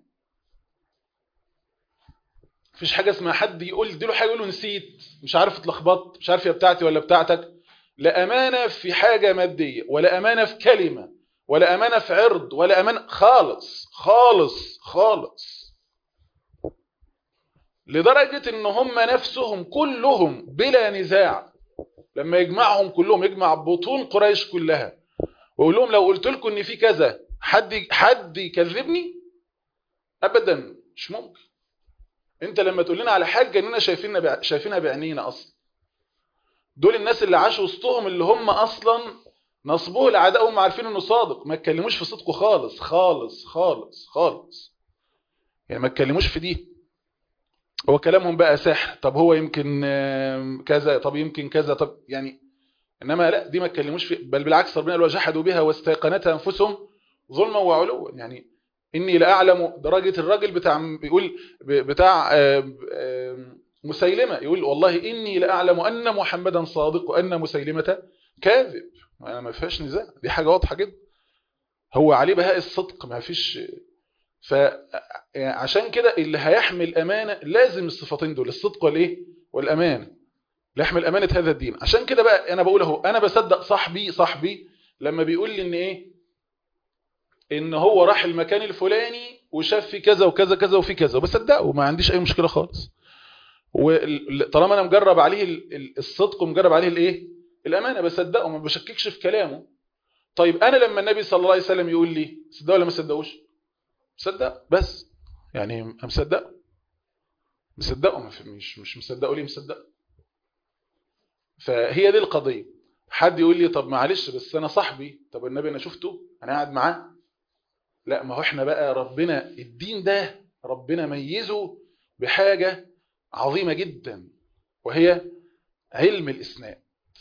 مفيش حاجة اسمها حد يقول اديله حاجة يقول له نسيت مش عارف اتلخبطت مش عارف هي بتاعتي ولا بتاعتك لا أمانة في حاجة مادية ولا أمانة في كلمة ولا أمانة في عرض ولا أمانة خالص خالص خالص لدرجة ان هم نفسهم كلهم بلا نزاع لما يجمعهم كلهم يجمع بطون قريش كلها ويقول لهم لو قلت لكم ان في كذا حد حد يكذبني ابدا مش ممكن انت لما تقول لنا على حاجه اننا شايفينها شايفينها بعينينا اصلا دول الناس اللي عاشوا وسطهم اللي هم اصلا نصبوه الاعداء هم عارفين انه صادق ما اتكلموش في صدقه خالص خالص خالص خالص يعني ما اتكلموش في دي هو كلامهم بقى سحر طب هو يمكن كذا طب يمكن كذا طب يعني انما لا دي ما اتكلموش في بل بالعكس ربنا قال وجحدوا بها واستيقنتها انفسهم ظلما وعلوا يعني اني لا اعلم درجه الراجل بتاع بيقول بتاع مسيلمه يقول والله اني لا اعلم ان محمدا صادق وان مسيلمه كاذب انا ما فيهاش نزاع دي حاجه واضحه جدا هو عليه بهاء الصدق ما فيش فعشان كده اللي هيحمل امانه لازم الصفتين دول الصدق والايه والامانه ليحمل امانه هذا الدين عشان كده بقى انا بقول اهو انا بصدق صاحبي صاحبي لما بيقول لي ان ايه ان هو راح المكان الفلاني وشاف في كذا وكذا كذا وفي كذا وبصدقه وما عنديش اي مشكله خالص وطالما انا مجرب عليه الصدق ومجرب عليه الايه الامانه بصدقه ما بشككش في كلامه طيب انا لما النبي صلى الله عليه وسلم يقول لي صدقه ولا ما صدقوش مصدق بس يعني مصدقه مصدقه مش مش مصدقه ليه مصدقه فهي دي القضيه حد يقول لي طب معلش بس انا صاحبي طب النبي انا شفته انا قاعد معاه لا ما هو احنا بقى ربنا الدين ده ربنا ميزه بحاجه عظيمة جدا وهي علم الإسناد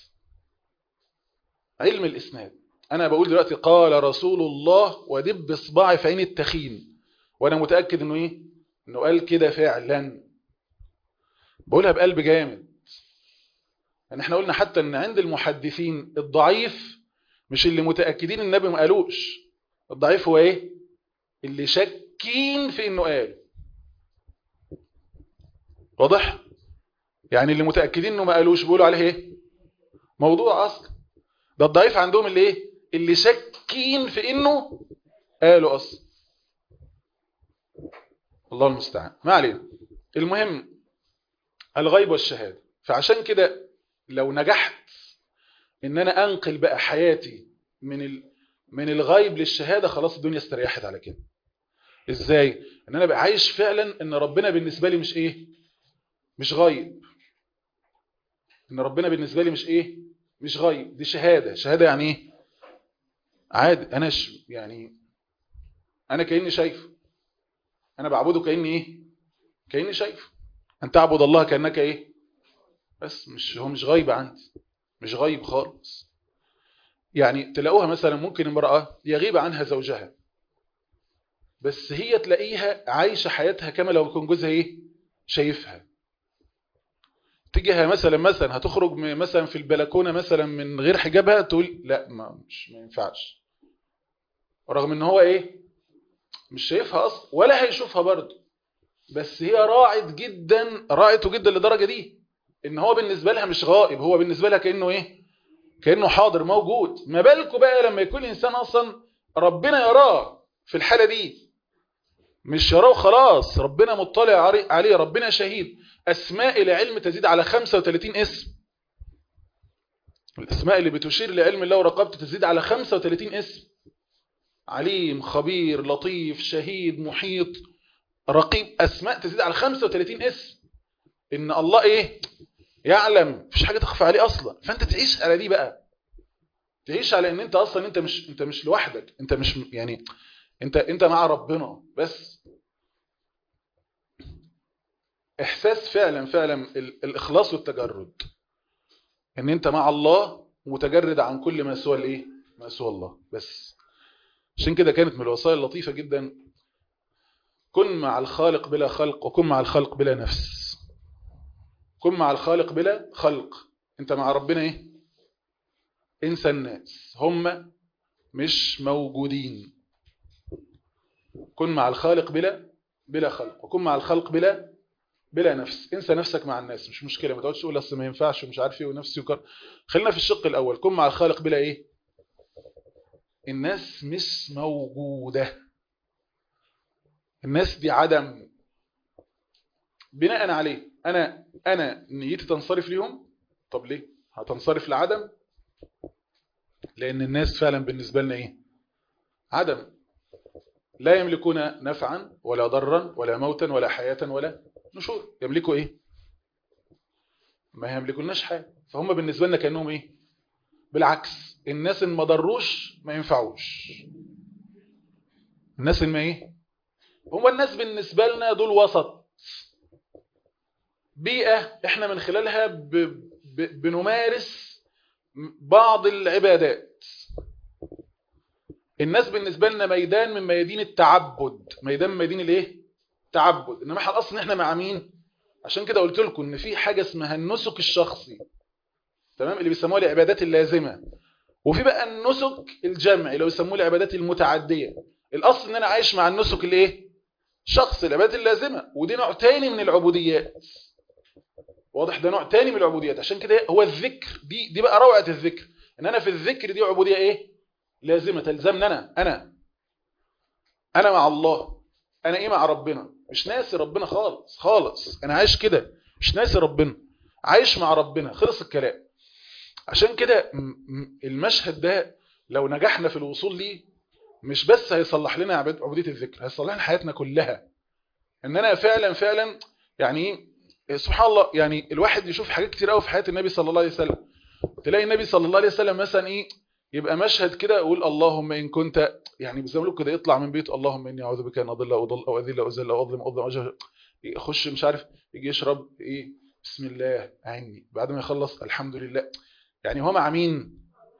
علم الإسناد أنا بقول دلوقتي قال رسول الله ودب إصبعي في عين التخين وأنا متأكد إنه إيه إنه قال كده فعلا بقولها بقلب جامد يعني احنا قلنا حتى ان عند المحدثين الضعيف مش اللي متأكدين النبي ما قالوش الضعيف هو ايه اللي شاكين في انه قال واضح يعني اللي متأكدين انه ما قالوش بيقولوا عليه ايه موضوع اصلا ده الضعيف عندهم اللي ايه اللي شاكين في انه قالوا اصلا الله المستعان ما علينا المهم الغيب والشهادة فعشان كده لو نجحت ان انا انقل بقى حياتي من ال... من الغيب للشهادة خلاص الدنيا استريحت على كده ازاي ان انا بقى عايش فعلا ان ربنا بالنسبة لي مش ايه مش غيب ان ربنا بالنسبة لي مش ايه مش غيب دي شهادة شهادة يعني ايه عادي انا ش... يعني انا كأني شايفه انا بعبده كأني ايه كأني شايفه ان تعبد الله كأنك ايه بس مش هو مش غيب عندي مش غيب خالص يعني تلاقوها مثلا ممكن امرأة يغيب عنها زوجها بس هي تلاقيها عايشة حياتها كما لو يكون جوزها ايه شايفها تجيها مثلا مثلا هتخرج مثلا في البلكونة مثلا من غير حجابها تقول لا ما مش ما ينفعش رغم ان هو ايه مش شايفها اصلا ولا هيشوفها برضه بس هي راعت جدا راعته جدا لدرجة دي ان هو بالنسبة لها مش غائب هو بالنسبة لها كأنه ايه كأنه حاضر موجود ما بالكم بقى لما يكون الانسان اصلا ربنا يراه في الحالة دي مش يراه خلاص ربنا مطلع عليه ربنا شهيد اسماء العلم تزيد على 35 اسم الاسماء اللي بتشير لعلم الله ورقابته تزيد على 35 اسم عليم خبير لطيف شهيد محيط رقيب اسماء تزيد على 35 اسم ان الله ايه يعلم مفيش حاجه تخفى عليه اصلا فانت تعيش على دي بقى تعيش على ان انت اصلا انت مش انت مش لوحدك انت مش يعني انت انت مع ربنا بس احساس فعلا فعلا الاخلاص والتجرد ان انت مع الله متجرد عن كل ما سوى الايه ما سوى الله بس عشان كده كانت من الوصايا اللطيفه جدا كن مع الخالق بلا خلق وكن مع الخلق بلا نفس كن مع الخالق بلا خلق انت مع ربنا ايه انسى الناس هم مش موجودين كن مع الخالق بلا بلا خلق وكن مع الخلق بلا بلا نفس انسى نفسك مع الناس مش مشكله ما تقعدش تقول اصل ما ينفعش ومش عارف ايه ونفسي وكر خلينا في الشق الاول كن مع الخالق بلا ايه الناس مش موجوده الناس دي عدم بناء عليه انا انا نيتي تنصرف ليهم طب ليه هتنصرف لعدم لان الناس فعلا بالنسبه لنا ايه عدم لا يملكون نفعا ولا ضرا ولا موتا ولا حياه ولا نشور يملكوا ايه ما يملكوناش حاجه فهم بالنسبه لنا كانهم ايه بالعكس الناس اللي ما ضروش ما ينفعوش الناس اللي ما ايه هم الناس بالنسبه لنا دول وسط بيئة احنا من خلالها ب... ب... بنمارس بعض العبادات الناس بالنسبة لنا ميدان من ميادين التعبد ميدان من ميادين الايه تعبد انما احنا اصلا احنا مع مين عشان كده قلت لكم ان في حاجة اسمها النسك الشخصي تمام اللي بيسموها العبادات اللازمة وفي بقى النسك الجمعي اللي بيسموه العبادات المتعدية الاصل ان انا عايش مع النسك الايه شخص العبادات اللازمة ودي نوع تاني من العبوديات واضح ده نوع تاني من العبوديات عشان كده هو الذكر دي دي بقى روعة الذكر ان انا في الذكر دي عبودية ايه لازمة تلزمني انا انا انا مع الله انا ايه مع ربنا مش ناسي ربنا خالص خالص انا عايش كده مش ناسي ربنا عايش مع ربنا خلص الكلام عشان كده المشهد ده لو نجحنا في الوصول ليه مش بس هيصلح لنا عبودية الذكر هيصلح لنا حياتنا كلها ان انا فعلا فعلا يعني سبحان الله يعني الواحد يشوف حاجات كتير قوي في حياة النبي صلى الله عليه وسلم تلاقي النبي صلى الله عليه وسلم مثلا ايه يبقى مشهد كده اقول اللهم ان كنت يعني زي ما كده يطلع من بيت اللهم اني اعوذ بك ان اضل او اضل او اذل او اذل او اظلم او اظلم أجهل. يخش مش عارف يجي يشرب ايه بسم الله عني بعد ما يخلص الحمد لله يعني هو مع مين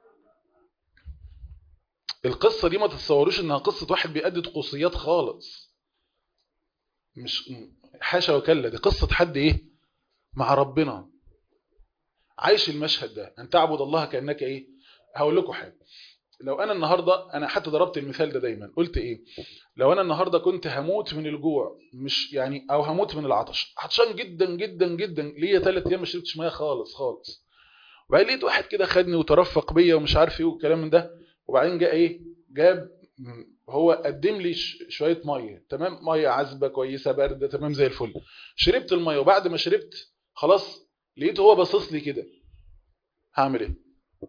القصة دي ما تتصوروش انها قصة واحد بيأدي طقوسيات خالص مش حاشا وكلا دي قصة حد ايه مع ربنا عايش المشهد ده ان تعبد الله كأنك ايه هقول لكم حاجة لو انا النهاردة انا حتى ضربت المثال ده دايما قلت ايه لو انا النهاردة كنت هموت من الجوع مش يعني او هموت من العطش عطشان جدا جدا جدا ليا ثلاث ايام ما شربتش ميه خالص خالص وبعدين لقيت واحد كده خدني وترفق بيا ومش عارف ايه والكلام من ده وبعدين جاء ايه جاب هو قدم لي شويه ميه تمام ميه عذبه كويسه بارده تمام زي الفل شربت الميه وبعد ما شربت خلاص لقيته هو باصص لي كده هعمل ايه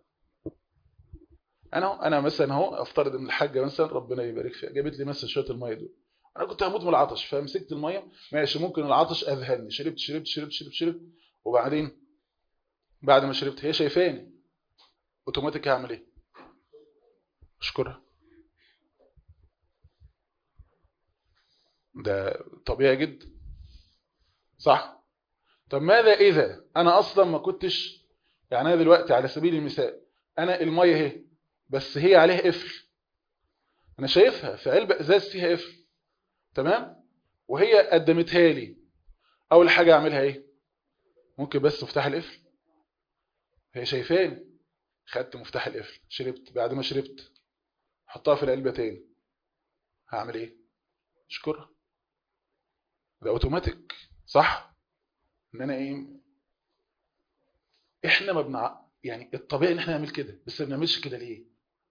انا انا مثلا اهو افترض ان الحاجه مثلا ربنا يبارك فيها جابت لي مثلا شويه الميه دول انا كنت هموت من العطش فمسكت الميه ماشي ممكن العطش اذهلني شربت شربت شربت شربت شربت وبعدين بعد ما شربت هي شايفاني اوتوماتيك هعمل ايه اشكرها ده طبيعي جدا صح طب ماذا اذا انا اصلا ما كنتش يعني انا دلوقتي على سبيل المثال انا الميه اهي بس هي عليها قفل انا شايفها في علبه ازاز فيها قفل تمام وهي قدمتها لي اول حاجه اعملها ايه ممكن بس مفتاح القفل هي شايفاني خدت مفتاح القفل شربت بعد ما شربت حطها في العلبه تاني هعمل ايه اشكرها ده اوتوماتيك صح ان انا ايه احنا ما بنع يعني الطبيعي ان احنا نعمل كده بس ما بنعملش كده ليه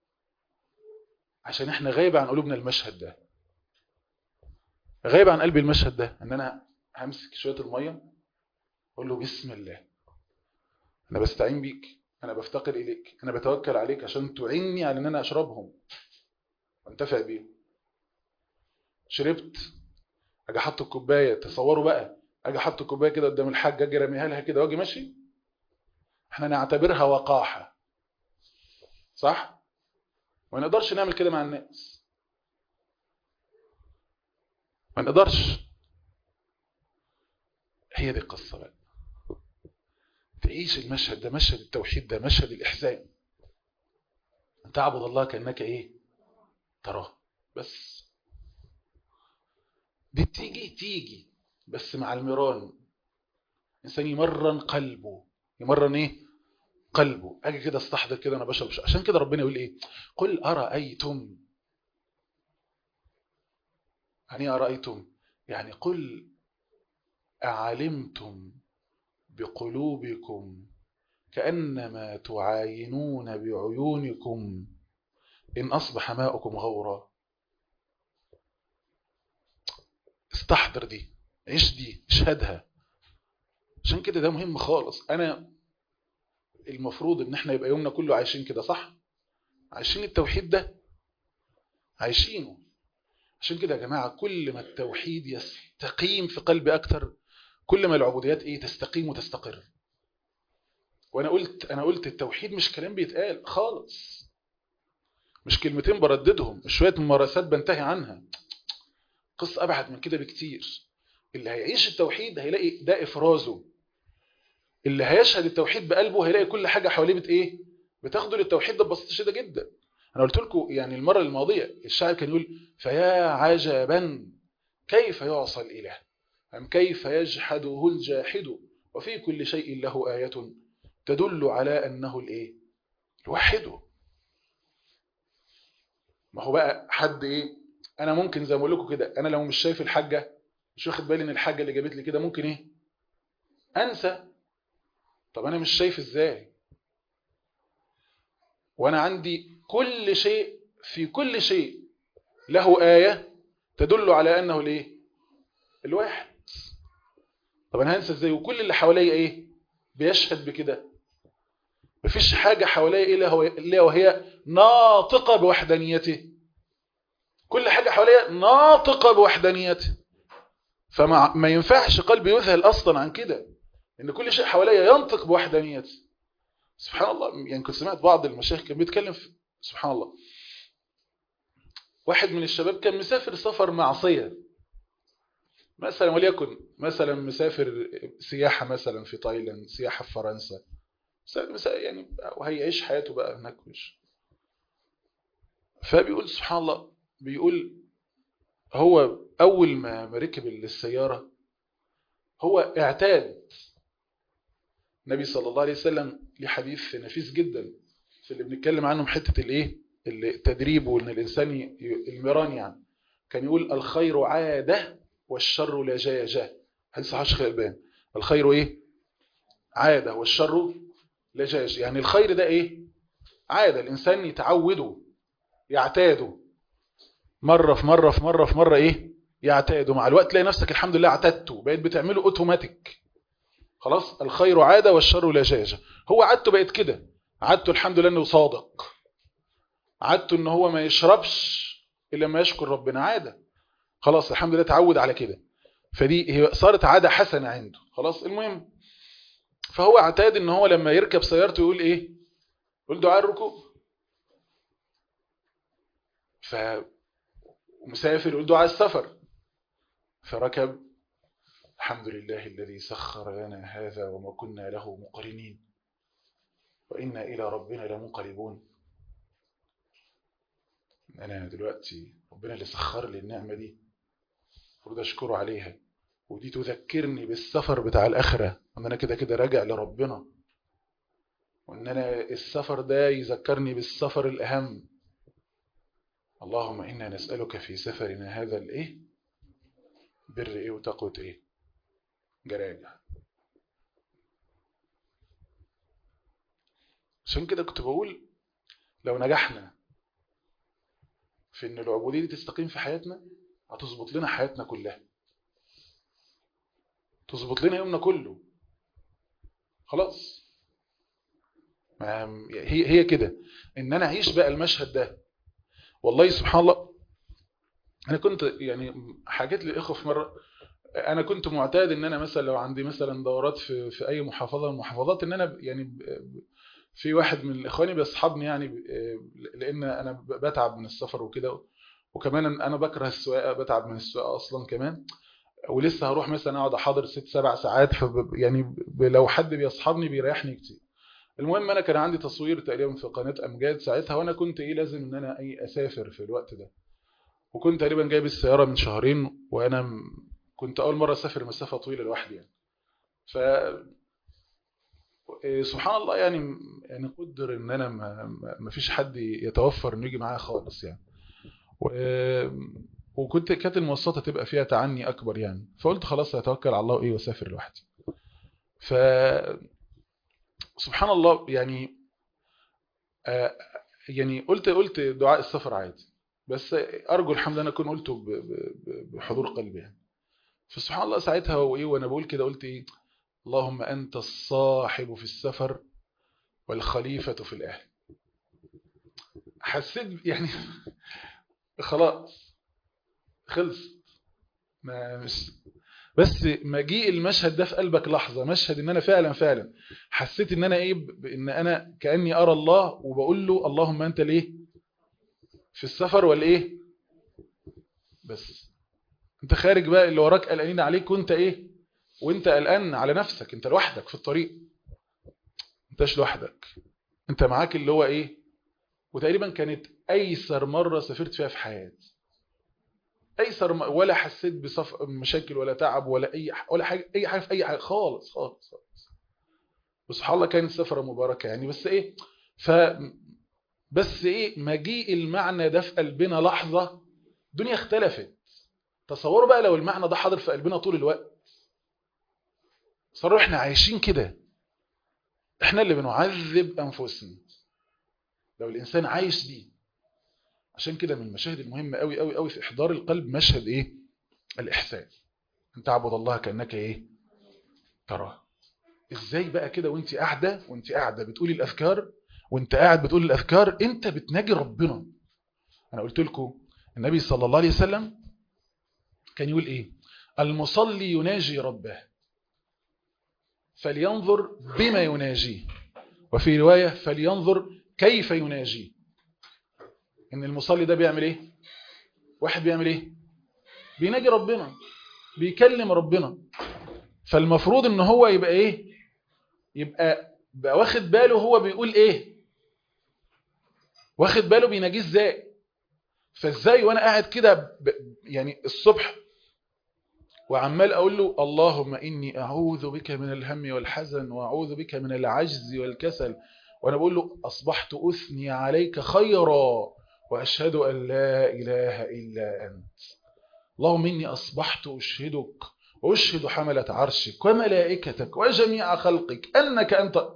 عشان احنا غايب عن قلوبنا المشهد ده غايب عن قلبي المشهد ده ان انا همسك شويه الميه اقول له بسم الله انا بستعين بيك انا بفتقر اليك انا بتوكل عليك عشان تعيني على ان انا اشربهم وانتفع بيهم شربت اجي احط الكوبايه تصوروا بقى اجي احط الكوبايه كده قدام الحاج اجي راميها لها كده واجي ماشي احنا نعتبرها وقاحه صح ما نقدرش نعمل كده مع الناس ما نقدرش هي دي القصه بقى تعيش المشهد ده مشهد التوحيد ده مشهد الإحسان أن تعبد الله كأنك إيه تراه بس دي تيجي تيجي بس مع المران إنسان يمرن قلبه يمرن إيه قلبه أجي كده استحضر كده أنا بشرب عشان كده ربنا يقول إيه قل أرأيتم يعني أرأيتم يعني قل أعلمتم بقلوبكم كأنما تعاينون بعيونكم إن أصبح ماؤكم غورا استحضر دي عيش دي اشهدها عشان كده ده مهم خالص أنا المفروض إن احنا يبقى يومنا كله عايشين كده صح عايشين التوحيد ده عايشينه عشان كده يا جماعة كل ما التوحيد يستقيم في قلبي أكتر كل ما العبوديات ايه تستقيم وتستقر وانا قلت انا قلت التوحيد مش كلام بيتقال خالص مش كلمتين برددهم مش شويه ممارسات بنتهي عنها قصه ابعد من كده بكتير اللي هيعيش التوحيد هيلاقي ده افرازه اللي هيشهد التوحيد بقلبه هيلاقي كل حاجه حواليه بت ايه بتاخده للتوحيد ده ببساطه شديده جدا انا قلت لكم يعني المره الماضيه الشاعر كان يقول فيا عجبا كيف يعصى الاله أم كيف يجحده الجاحد وفي كل شيء له آية تدل على أنه الإيه الوحده ما هو بقى حد إيه أنا ممكن زي ما أقول لكم كده أنا لو مش شايف الحاجة مش واخد بالي إن الحاجة اللي جابت لي كده ممكن إيه أنسى طب أنا مش شايف إزاي وأنا عندي كل شيء في كل شيء له آية تدل على أنه الإيه الواحد طب انا هنسى ازاي وكل اللي حواليا ايه بيشهد بكده مفيش حاجة حواليا الا وهي ناطقة بوحدانيته كل حاجة حواليا ناطقة بوحدانيته فما ما ينفعش قلبي يذهل اصلا عن كده ان كل شيء حواليا ينطق بوحدانيته سبحان الله يعني كنت سمعت بعض المشايخ كان بيتكلم سبحان الله واحد من الشباب كان مسافر سفر معصية مثلا وليكن مثلا مسافر سياحة مثلا في تايلاند سياحة في فرنسا يعني وهيعيش حياته بقى هناك مش فبيقول سبحان الله بيقول هو أول ما ركب السيارة هو اعتاد النبي صلى الله عليه وسلم ليه حديث نفيس جدا في اللي بنتكلم عنه حتة الايه التدريب وان الانسان الميران يعني كان يقول الخير عادة والشر لجاجة هل صحيح شيخ البان الخير ايه عادة والشر لجاج يعني الخير ده ايه عادة الانسان يتعوده يعتاده مرة في مرة في مرة في مرة ايه يعتاده مع الوقت تلاقي نفسك الحمد لله اعتدته بقيت بتعمله اوتوماتيك خلاص الخير عادة والشر لجاجة هو عادته بقت كده عادته الحمد لله انه صادق عادته ان هو ما يشربش الا ما يشكر ربنا عادة خلاص الحمد لله تعود على كده فدي هي صارت عادة حسنة عنده خلاص المهم فهو اعتاد ان هو لما يركب سيارته يقول ايه يقول دعاء الركوب ف مسافر يقول دعاء السفر فركب الحمد لله الذي سخر لنا هذا وما كنا له مقرنين وإنا إلى ربنا لمنقلبون أنا دلوقتي ربنا اللي سخر لي النعمة دي المفروض أشكره عليها ودي تذكرني بالسفر بتاع الآخرة وأن أنا كده كده راجع لربنا وأن أنا السفر ده يذكرني بالسفر الأهم اللهم إنا نسألك في سفرنا هذا الإيه بر إيه وتقوى إيه جراجع عشان كده كنت بقول لو نجحنا في ان العبودية دي تستقيم في حياتنا هتظبط لنا حياتنا كلها تظبط لنا يومنا كله خلاص هي هي كده ان انا اعيش بقى المشهد ده والله سبحان الله انا كنت يعني حكيت للاخوه في مره انا كنت معتاد ان انا مثلا لو عندي مثلا دورات في في اي محافظه من المحافظات ان انا يعني في واحد من اخواني بيصحبني يعني لان انا بتعب من السفر وكده وكمان انا بكره السواقه بتعب من السواقه اصلا كمان ولسه هروح مثلا اقعد احاضر ست سبع ساعات يعني لو حد بيصحبني بيريحني كتير المهم انا كان عندي تصوير تقريبا في قناه امجاد ساعتها وانا كنت ايه لازم ان انا اي اسافر في الوقت ده وكنت تقريبا جايب السياره من شهرين وانا كنت اول مره اسافر مسافه طويله لوحدي يعني ف سبحان الله يعني يعني قدر ان انا ما, ما فيش حد يتوفر انه يجي معايا خالص يعني و وكنت كانت المواصلات هتبقى فيها تعني اكبر يعني فقلت خلاص هتوكل على الله وايه واسافر لوحدي ف سبحان الله يعني آه يعني قلت قلت دعاء السفر عادي بس ارجو الحمد انا اكون قلته بحضور قلبي يعني فسبحان الله ساعتها وايه وانا بقول كده قلت ايه اللهم انت الصاحب في السفر والخليفة في الاهل حسيت يعني خلاص خلص ما مش بس مجيء المشهد ده في قلبك لحظة مشهد ان انا فعلا فعلا حسيت ان انا ايه ان انا كأني ارى الله وبقول له اللهم انت ليه في السفر ولا ايه بس انت خارج بقى اللي وراك قلقانين عليك وانت ايه وانت قلقان على نفسك انت لوحدك في الطريق انتش لوحدك انت معاك اللي هو ايه وتقريبا كانت ايسر مرة سافرت فيها في حياتي ايسر ولا حسيت بصف مشاكل ولا تعب ولا اي ولا حاجه اي حاجه في اي حاجه خالص خالص خالص وسبحان الله كانت سفره مباركه يعني بس ايه ف بس ايه مجيء المعنى ده في قلبنا لحظه الدنيا اختلفت تصوروا بقى لو المعنى ده حاضر في قلبنا طول الوقت صاروا احنا عايشين كده احنا اللي بنعذب انفسنا لو الانسان عايش دي عشان كده من المشاهد المهمة قوي قوي قوي في إحضار القلب مشهد إيه الإحسان أن تعبد الله كأنك إيه تراه إزاي بقى كده وانت قاعدة وانت قاعدة بتقولي الأذكار وانت قاعد بتقولي الأذكار انت بتناجي ربنا أنا قلت لكم النبي صلى الله عليه وسلم كان يقول إيه المصلي يناجي ربه فلينظر بما يناجيه وفي رواية فلينظر كيف يناجيه ان المصلي ده بيعمل ايه واحد بيعمل ايه بيناجي ربنا بيكلم ربنا فالمفروض ان هو يبقى ايه يبقى بقى واخد باله هو بيقول ايه واخد باله بيناجيه ازاي فازاي وانا قاعد كده ب... يعني الصبح وعمال اقول له اللهم اني اعوذ بك من الهم والحزن واعوذ بك من العجز والكسل وانا بقول له اصبحت اثني عليك خيرا واشهد ان لا اله الا انت اللهم اني اصبحت اشهدك واشهد حملة عرشك وملائكتك وجميع خلقك انك انت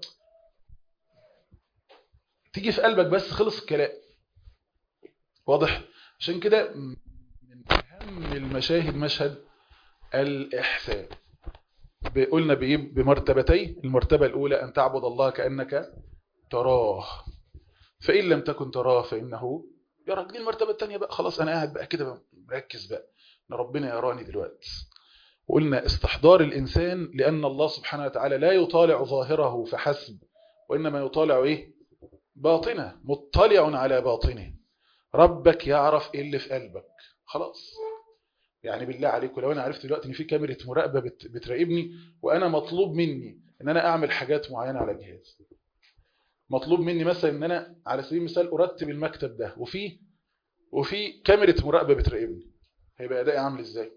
تيجي في قلبك بس خلص الكلام واضح عشان كده من اهم المشاهد مشهد الإحسان قلنا بمرتبتين المرتبة الأولى أن تعبد الله كأنك تراه فإن لم تكن تراه فإنه يراك دي المرتبة الثانية بقى خلاص أنا قاعد بقى كده مركز بقى إن ربنا يراني دلوقتي وقلنا استحضار الإنسان لأن الله سبحانه وتعالى لا يطالع ظاهره فحسب وإنما يطالع إيه باطنه مطلع على باطنه ربك يعرف إيه اللي في قلبك خلاص يعني بالله عليكم لو انا عرفت دلوقتي ان في كاميرا مراقبه بت... بتراقبني وانا مطلوب مني ان انا اعمل حاجات معينه على جهاز مطلوب مني مثلا ان انا على سبيل المثال ارتب المكتب ده وفي وفي كاميرا مراقبه بتراقبني هيبقى ادائي عامل ازاي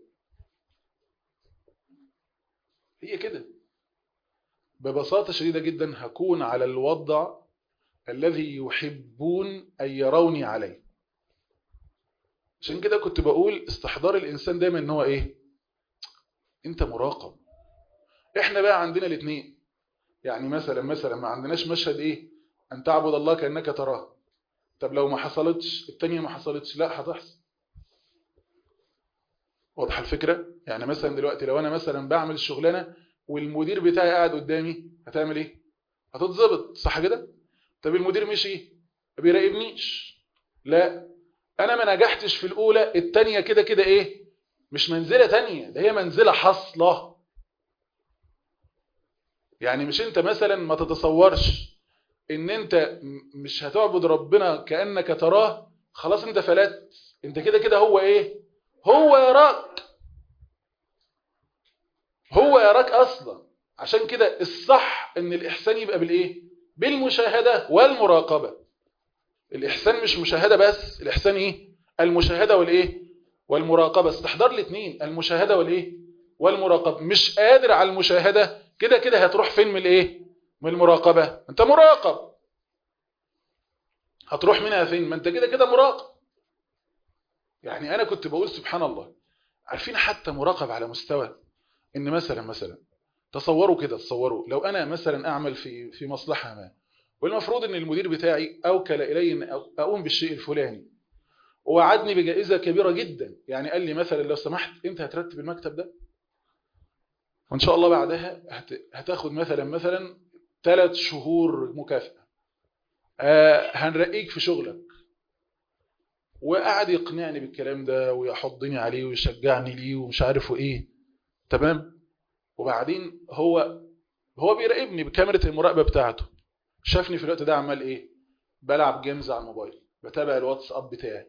هي كده ببساطه شديده جدا هكون على الوضع الذي يحبون ان يروني عليه عشان كده كنت بقول استحضار الإنسان دايما ان هو ايه انت مراقب احنا بقى عندنا الاثنين يعني مثلا مثلا ما عندناش مشهد ايه ان تعبد الله كأنك تراه طب لو ما حصلتش التانية ما حصلتش لا هتحصل واضح الفكرة يعني مثلا دلوقتي لو انا مثلا بعمل الشغلانة والمدير بتاعي قاعد قدامي هتعمل ايه هتتظبط صح كده طب المدير مشي ما بيراقبنيش لا انا ما نجحتش في الاولى التانية كده كده ايه مش منزلة تانية ده هي منزلة حصلة يعني مش انت مثلا ما تتصورش ان انت مش هتعبد ربنا كأنك تراه خلاص انت فلت انت كده كده هو ايه هو يراك هو يراك اصلا عشان كده الصح ان الاحسان يبقى بالايه بالمشاهدة والمراقبة الإحسان مش مشاهدة بس الإحسان إيه المشاهدة والإيه والمراقبة استحضار الاثنين المشاهدة والإيه والمراقبة مش قادر على المشاهدة كده كده هتروح فين من الإيه من المراقبة أنت مراقب هتروح منها فين ما أنت كده كده مراقب يعني أنا كنت بقول سبحان الله عارفين حتى مراقب على مستوى إن مثلا مثلا تصوروا كده تصوروا لو أنا مثلا أعمل في في مصلحة ما والمفروض ان المدير بتاعي اوكل الي ان اقوم بالشيء الفلاني ووعدني بجائزة كبيرة جدا يعني قال لي مثلا لو سمحت انت هترتب المكتب ده وان شاء الله بعدها هتاخد مثلا مثلا ثلاث شهور مكافأة آه هنرقيك في شغلك وقعد يقنعني بالكلام ده ويحضني عليه ويشجعني ليه ومش عارف ايه تمام وبعدين هو هو بيراقبني بكاميرا المراقبة بتاعته شافني في الوقت ده عمال ايه بلعب جيمز على الموبايل بتابع الواتساب بتاعي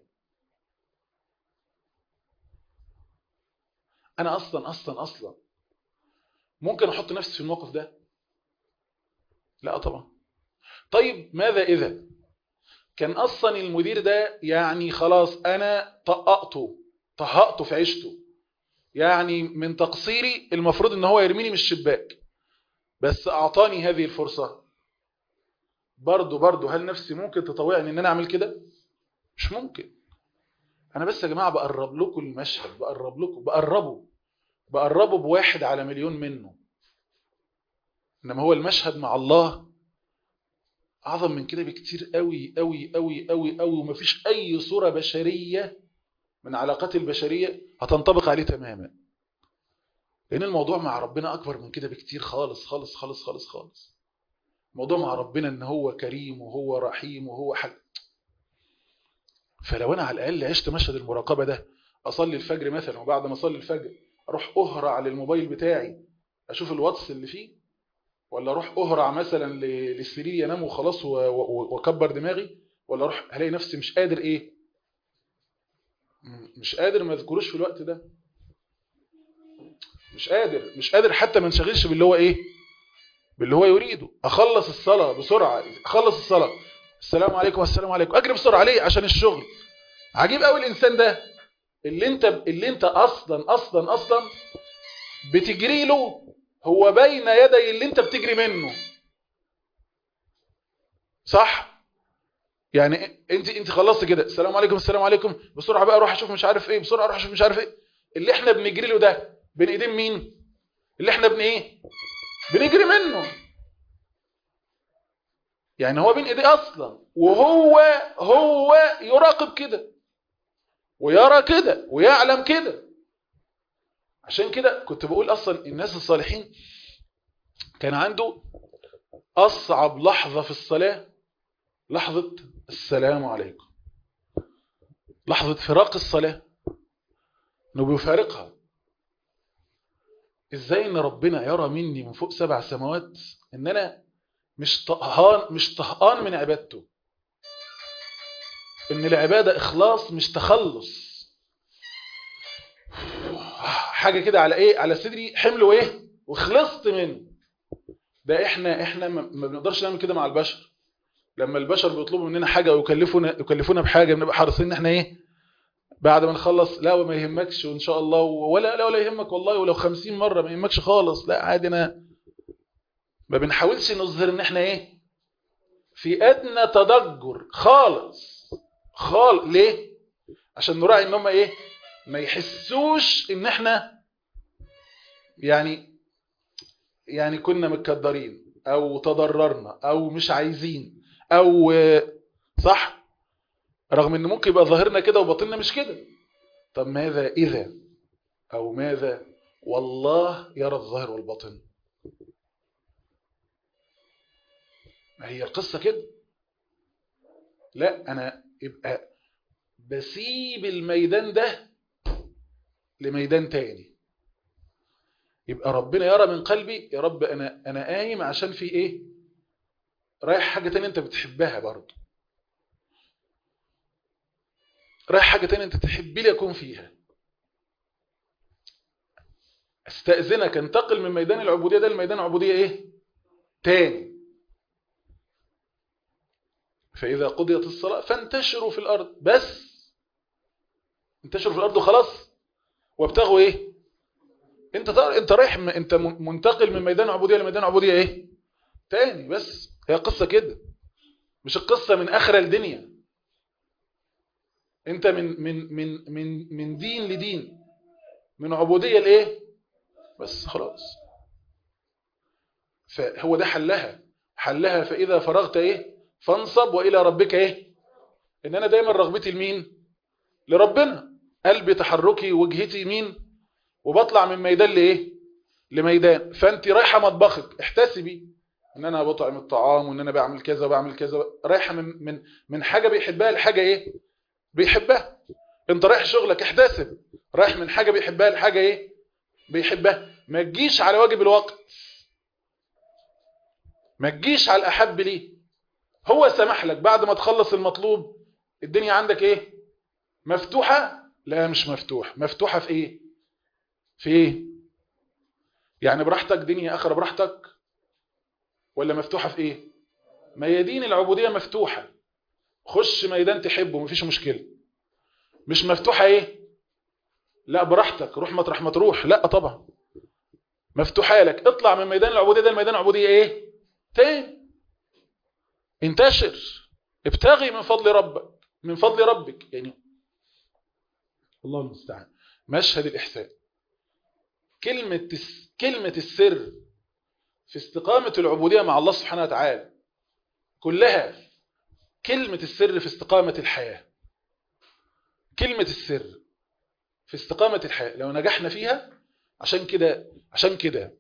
انا اصلا اصلا اصلا ممكن احط نفسي في الموقف ده لا طبعا طيب ماذا اذا كان اصلا المدير ده يعني خلاص انا طققته طهقته في عيشته يعني من تقصيري المفروض ان هو يرميني من الشباك بس اعطاني هذه الفرصة برضو برضو هل نفسي ممكن تطوعني ان انا اعمل كده مش ممكن انا بس يا جماعة بقرب لكم المشهد بقرب لكم بقربه بقربه بواحد على مليون منه انما هو المشهد مع الله اعظم من كده بكتير قوي قوي قوي قوي قوي ومفيش اي صورة بشرية من علاقات البشرية هتنطبق عليه تماما لان الموضوع مع ربنا اكبر من كده بكتير خالص خالص خالص خالص خالص الموضوع مع ربنا ان هو كريم وهو رحيم وهو حل فلو انا على الاقل عشت مشهد المراقبة ده اصلي الفجر مثلا وبعد ما اصلي الفجر اروح اهرع على الموبايل بتاعي اشوف الواتس اللي فيه ولا اروح اهرع مثلا للسرير ينام وخلاص واكبر دماغي ولا اروح هلاقي نفسي مش قادر ايه م- مش قادر ما اذكروش في الوقت ده مش قادر مش قادر حتى ما انشغلش باللي هو ايه باللي هو يريده اخلص الصلاه بسرعه اخلص الصلاه السلام عليكم والسلام عليكم اجري بسرعه ليه عشان الشغل عجيب قوي الانسان ده اللي انت اللي انت اصلا اصلا اصلا بتجري له هو بين يدي اللي انت بتجري منه صح يعني انت انت خلصت كده السلام عليكم السلام عليكم بسرعه بقى اروح اشوف مش عارف ايه بسرعه اروح اشوف مش عارف ايه اللي احنا بنجري له ده بين ايدين مين اللي احنا بن ايه بنجري منه يعني هو بين ايديه اصلا وهو هو يراقب كده ويرى كده ويعلم كده عشان كده كنت بقول اصلا الناس الصالحين كان عنده اصعب لحظة في الصلاة لحظة السلام عليكم لحظة فراق الصلاة انه بيفارقها ازاي ان ربنا يرى مني من فوق سبع سماوات ان انا مش طهقان مش طهقان من عبادته ان العبادة اخلاص مش تخلص حاجة كده على ايه على صدري حمل وايه وخلصت منه ده احنا احنا ما ما بنقدرش نعمل كده مع البشر لما البشر بيطلبوا مننا حاجة ويكلفونا يكلفونا بحاجة بنبقى حريصين ان احنا ايه بعد ما نخلص لا وما يهمكش وان شاء الله ولا لا ولا يهمك والله ولو خمسين مرة ما يهمكش خالص لا عادي انا ما بنحاولش نظهر ان احنا ايه في ادنى تضجر خالص خالص ليه عشان نراعي ان هم ايه ما يحسوش ان احنا يعني يعني كنا متكدرين او تضررنا او مش عايزين او صح رغم ان ممكن يبقى ظاهرنا كده وباطننا مش كده طب ماذا اذا او ماذا والله يرى الظاهر والباطن ما هي القصة كده لا انا يبقى بسيب الميدان ده لميدان تاني يبقى ربنا يرى من قلبي يا رب انا انا قايم عشان في ايه رايح حاجة تانية انت بتحبها برضه رايح حاجة تانية انت تحبي لي اكون فيها استأذنك انتقل من ميدان العبودية ده لميدان عبودية ايه تاني فإذا قضيت الصلاة فانتشروا في الأرض بس انتشروا في الأرض وخلاص وابتغوا ايه انت انت رايح انت منتقل من ميدان عبودية لميدان عبودية ايه تاني بس هي قصة كده مش القصة من اخر الدنيا انت من من من من من دين لدين من عبودية لايه بس خلاص فهو ده حلها حلها فإذا فرغت ايه فانصب وإلى ربك ايه ان انا دايما رغبتي لمين لربنا قلبي تحركي وجهتي مين وبطلع من ميدان لايه لميدان فانت رايحه مطبخك احتسبي ان انا بطعم الطعام وان انا بعمل كذا وبعمل كذا رايحه من من من حاجه بيحبها لحاجه ايه بيحبها انت رايح شغلك احتسب رايح من حاجه بيحبها لحاجه ايه بيحبها ما تجيش على واجب الوقت ما تجيش على الاحب ليه هو سمح لك بعد ما تخلص المطلوب الدنيا عندك ايه مفتوحه لا مش مفتوح مفتوحه في ايه في ايه يعني براحتك دنيا اخره براحتك ولا مفتوحه في ايه ميادين العبوديه مفتوحه خش ميدان تحبه مفيش مشكله مش مفتوحه ايه لا براحتك روح مطرح ما تروح لا طبعا مفتوحه لك اطلع من ميدان العبوديه ده الميدان العبوديه ايه تاني انتشر ابتغي من فضل ربك من فضل ربك يعني الله المستعان مشهد الإحسان كلمة كلمة السر في استقامة العبودية مع الله سبحانه وتعالى كلها كلمة السر في استقامة الحياة كلمة السر في استقامة الحياة لو نجحنا فيها عشان كده عشان كده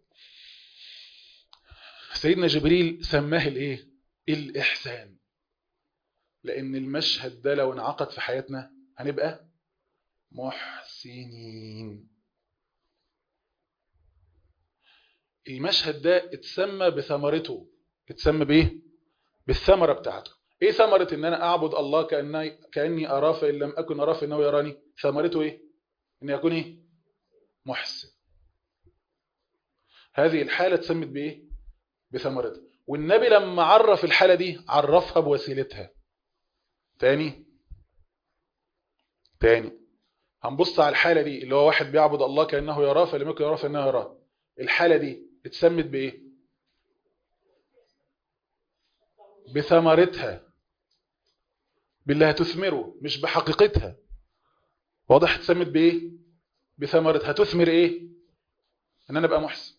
سيدنا جبريل سماه الايه الإحسان لأن المشهد ده لو انعقد في حياتنا هنبقى محسنين المشهد ده اتسمى بثمرته اتسمى بايه بالثمرة بتاعته ايه ثمرة ان انا اعبد الله كأني, كأني اراه فان لم اكن اراه فانه يراني ثمرته ايه ان يكون ايه محسن هذه الحالة تسمت بايه بثمرتها والنبي لما عرف الحالة دي عرفها بوسيلتها تاني تاني هنبص على الحالة دي اللي هو واحد بيعبد الله كأنه يراه فلم يكن يراه فإنه يراه الحالة دي اتسمت بإيه بثمرتها باللي هتثمره مش بحقيقتها واضح اتسمت بإيه بثمرتها هتثمر إيه ان انا ابقى محسن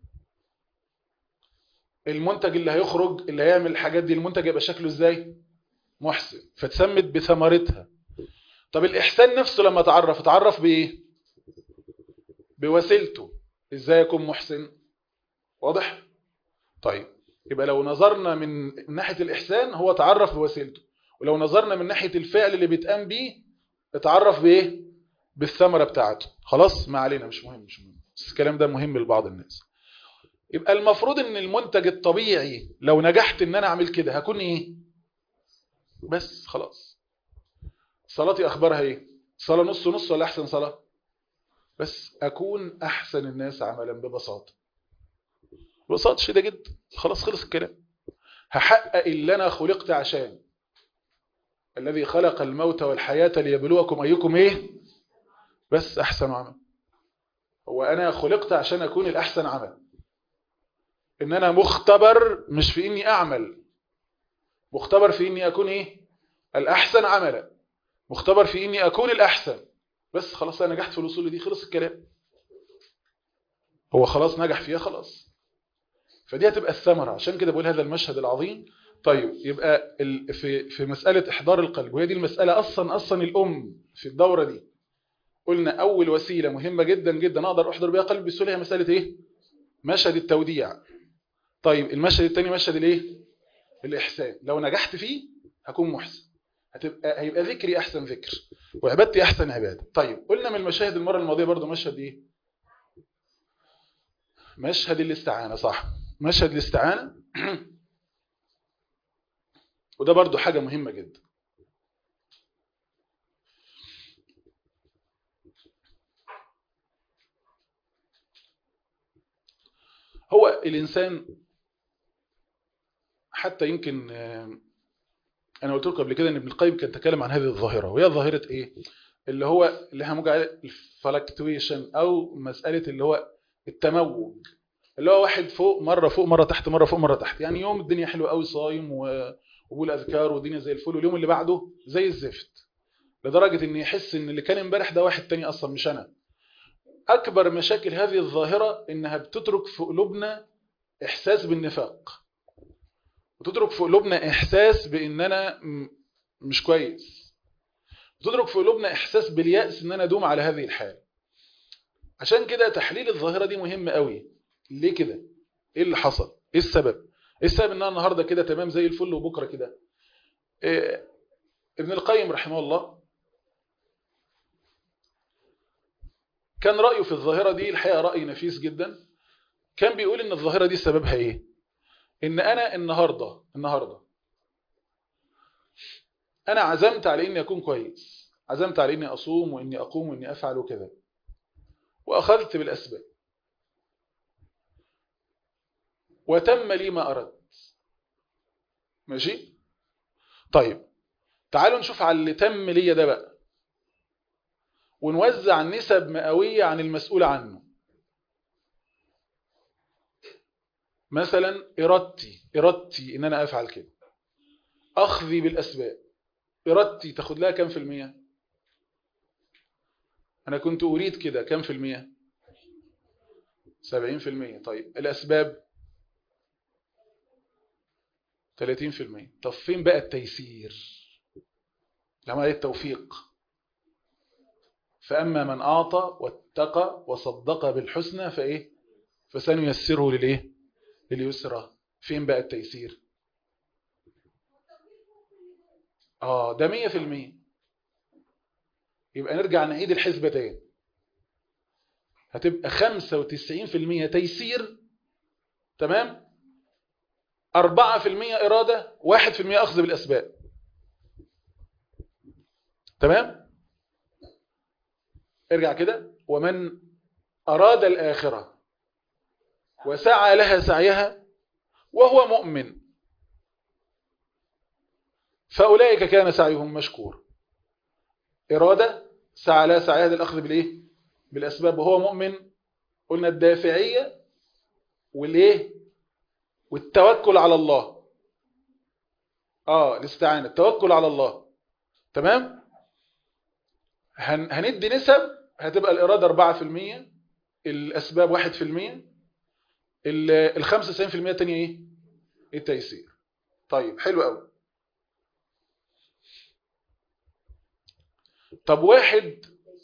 المنتج اللي هيخرج اللي هيعمل الحاجات دي المنتج يبقى شكله ازاي محسن فتسمت بثمرتها طب الإحسان نفسه لما تعرف تعرف بإيه بوسيلته إزاي يكون محسن واضح طيب يبقى لو نظرنا من ناحية الإحسان هو تعرف بوسيلته ولو نظرنا من ناحية الفعل اللي بيتقام بيه اتعرف بإيه بالثمرة بتاعته خلاص ما علينا مش مهم مش مهم بس الكلام ده مهم لبعض الناس يبقى المفروض ان المنتج الطبيعي لو نجحت ان انا اعمل كده هكون ايه بس خلاص صلاتي اخبارها ايه صلاة نص نص ولا احسن صلاة بس اكون احسن الناس عملا ببساطة ببساطة شديدة جدا خلاص خلص الكلام هحقق اللي انا خلقت عشان الذي خلق الموت والحياة ليبلوكم ايكم ايه بس احسن عمل هو انا خلقت عشان اكون الاحسن عمل ان انا مختبر مش في اني اعمل مختبر في اني اكون ايه الاحسن عملا مختبر في اني اكون الاحسن بس خلاص انا نجحت في الوصول دي خلص الكلام هو خلاص نجح فيها خلاص فدي هتبقى الثمرة عشان كده بقول هذا المشهد العظيم طيب يبقى في في مسألة إحضار القلب وهي دي المسألة أصلا أصلا الأم في الدورة دي قلنا أول وسيلة مهمة جدا جدا أقدر أحضر بها قلبي بسهولة هي مسألة إيه؟ مشهد التوديع طيب المشهد الثاني مشهد الإيه؟ الإحسان لو نجحت فيه هكون محسن هتبقى هيبقى ذكري أحسن ذكر وعبادتي أحسن عبادة طيب قلنا من المشاهد المرة الماضية برضو مشهد إيه؟ مشهد الاستعانة صح مشهد الاستعانة وده برضو حاجة مهمة جدا هو الإنسان حتى يمكن أنا قلت لكم قبل كده أن ابن القيم كان تكلم عن هذه الظاهرة وهي ظاهرة إيه؟ اللي هو اللي هنموج عليه الفلكتويشن أو مسألة اللي هو التموج اللي هو واحد فوق مرة فوق مرة تحت مرة فوق مرة تحت يعني يوم الدنيا حلوة قوي صايم وبقول أذكار والدنيا زي الفل واليوم اللي بعده زي الزفت لدرجة ان يحس ان اللي كان امبارح ده واحد تاني اصلا مش انا اكبر مشاكل هذه الظاهرة انها بتترك في قلوبنا احساس بالنفاق وتترك في قلوبنا احساس بان انا مش كويس وتترك في قلوبنا احساس باليأس ان انا ادوم على هذه الحال عشان كده تحليل الظاهرة دي مهم قوي ليه كده ايه اللي حصل ايه السبب ايه السبب ان انا النهارده كده تمام زي الفل وبكره كده إيه ابن القيم رحمه الله كان رأيه في الظاهرة دي الحقيقة رأي نفيس جدا كان بيقول ان الظاهرة دي سببها ايه ان انا النهاردة النهاردة انا عزمت على اني اكون كويس عزمت على اني اصوم واني اقوم واني افعل وكذا واخذت بالاسباب وتم لي ما اردت ماشي طيب تعالوا نشوف على اللي تم لي ده بقى ونوزع نسب مئوية عن المسؤول عنه مثلا إرادتي إرادتي إن أنا أفعل كده أخذي بالأسباب إرادتي تاخد لها كم في المية أنا كنت أريد كده كم في المية سبعين في المية طيب الأسباب 30% طب فين بقى التيسير لما التوفيق فأما من أعطى واتقى وصدق بالحسنى فإيه فسنيسره للإيه لليسرى فين بقى التيسير آه ده مية في المية يبقى نرجع نعيد الحسبة تاني هتبقى خمسة وتسعين في المية تيسير تمام إرادة 1% أخذ بالأسباب تمام ارجع كده ومن أراد الآخرة وسعى لها سعيها وهو مؤمن فأولئك كان سعيهم مشكور إرادة سعى لها سعيها الأخذ بالإيه؟ بالأسباب وهو مؤمن قلنا الدافعية والإيه؟ والتوكل على الله آه الاستعانة التوكل على الله تمام؟ هن هندي نسب هتبقى الإرادة 4% الأسباب 1% ال 95% التانية إيه؟ التيسير طيب حلو قوي طب واحد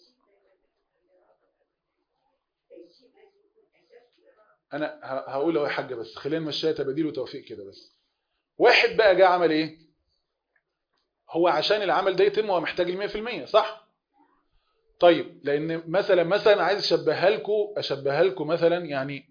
انا هقول له يا حاجه بس خلينا نمشيها تباديل وتوفيق كده بس واحد بقى جه عمل ايه هو عشان العمل ده يتم هو محتاج ال 100% صح طيب لان مثلا مثلا عايز اشبهها لكم اشبهها لكم مثلا يعني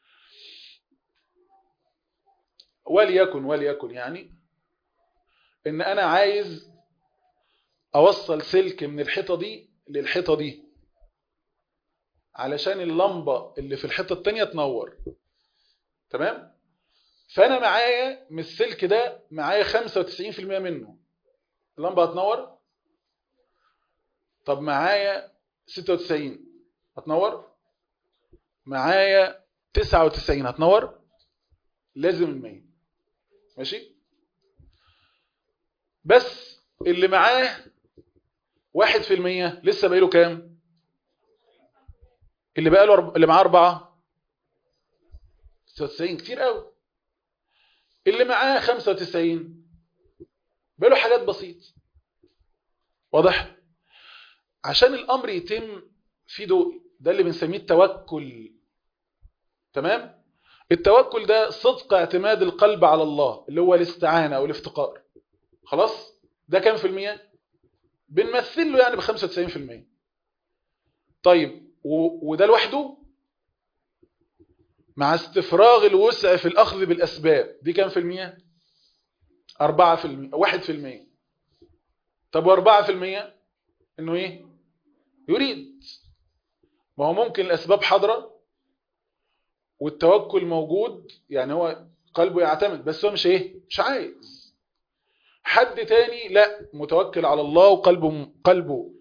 وليكن وليكن يعني ان انا عايز اوصل سلك من الحيطه دي للحيطه دي علشان اللمبه اللي في الحيطه الثانيه تنور تمام فانا معايا من السلك ده معايا 95% منه اللمبه هتنور طب معايا 96 هتنور معايا 99 هتنور لازم المية ماشي بس اللي معاه واحد في المية لسه باقي له كام اللي بقى له رب... اللي معاه أربعة 96 كتير قوي اللي معاه 95 بقى له حاجات بسيط واضح عشان الأمر يتم في ضوء ده اللي بنسميه التوكل تمام التوكل ده صدق اعتماد القلب على الله اللي هو الاستعانة أو الافتقار خلاص ده كام في المية بنمثل له يعني ب 95% طيب و... وده لوحده مع استفراغ الوسع في الأخذ بالأسباب دي كام في المية أربعة في المية واحد في المية طب وأربعة في المية إنه إيه يريد ما هو ممكن الأسباب حاضرة والتوكل موجود يعني هو قلبه يعتمد بس هو مش إيه مش عايز حد تاني لا متوكل على الله وقلبه قلبه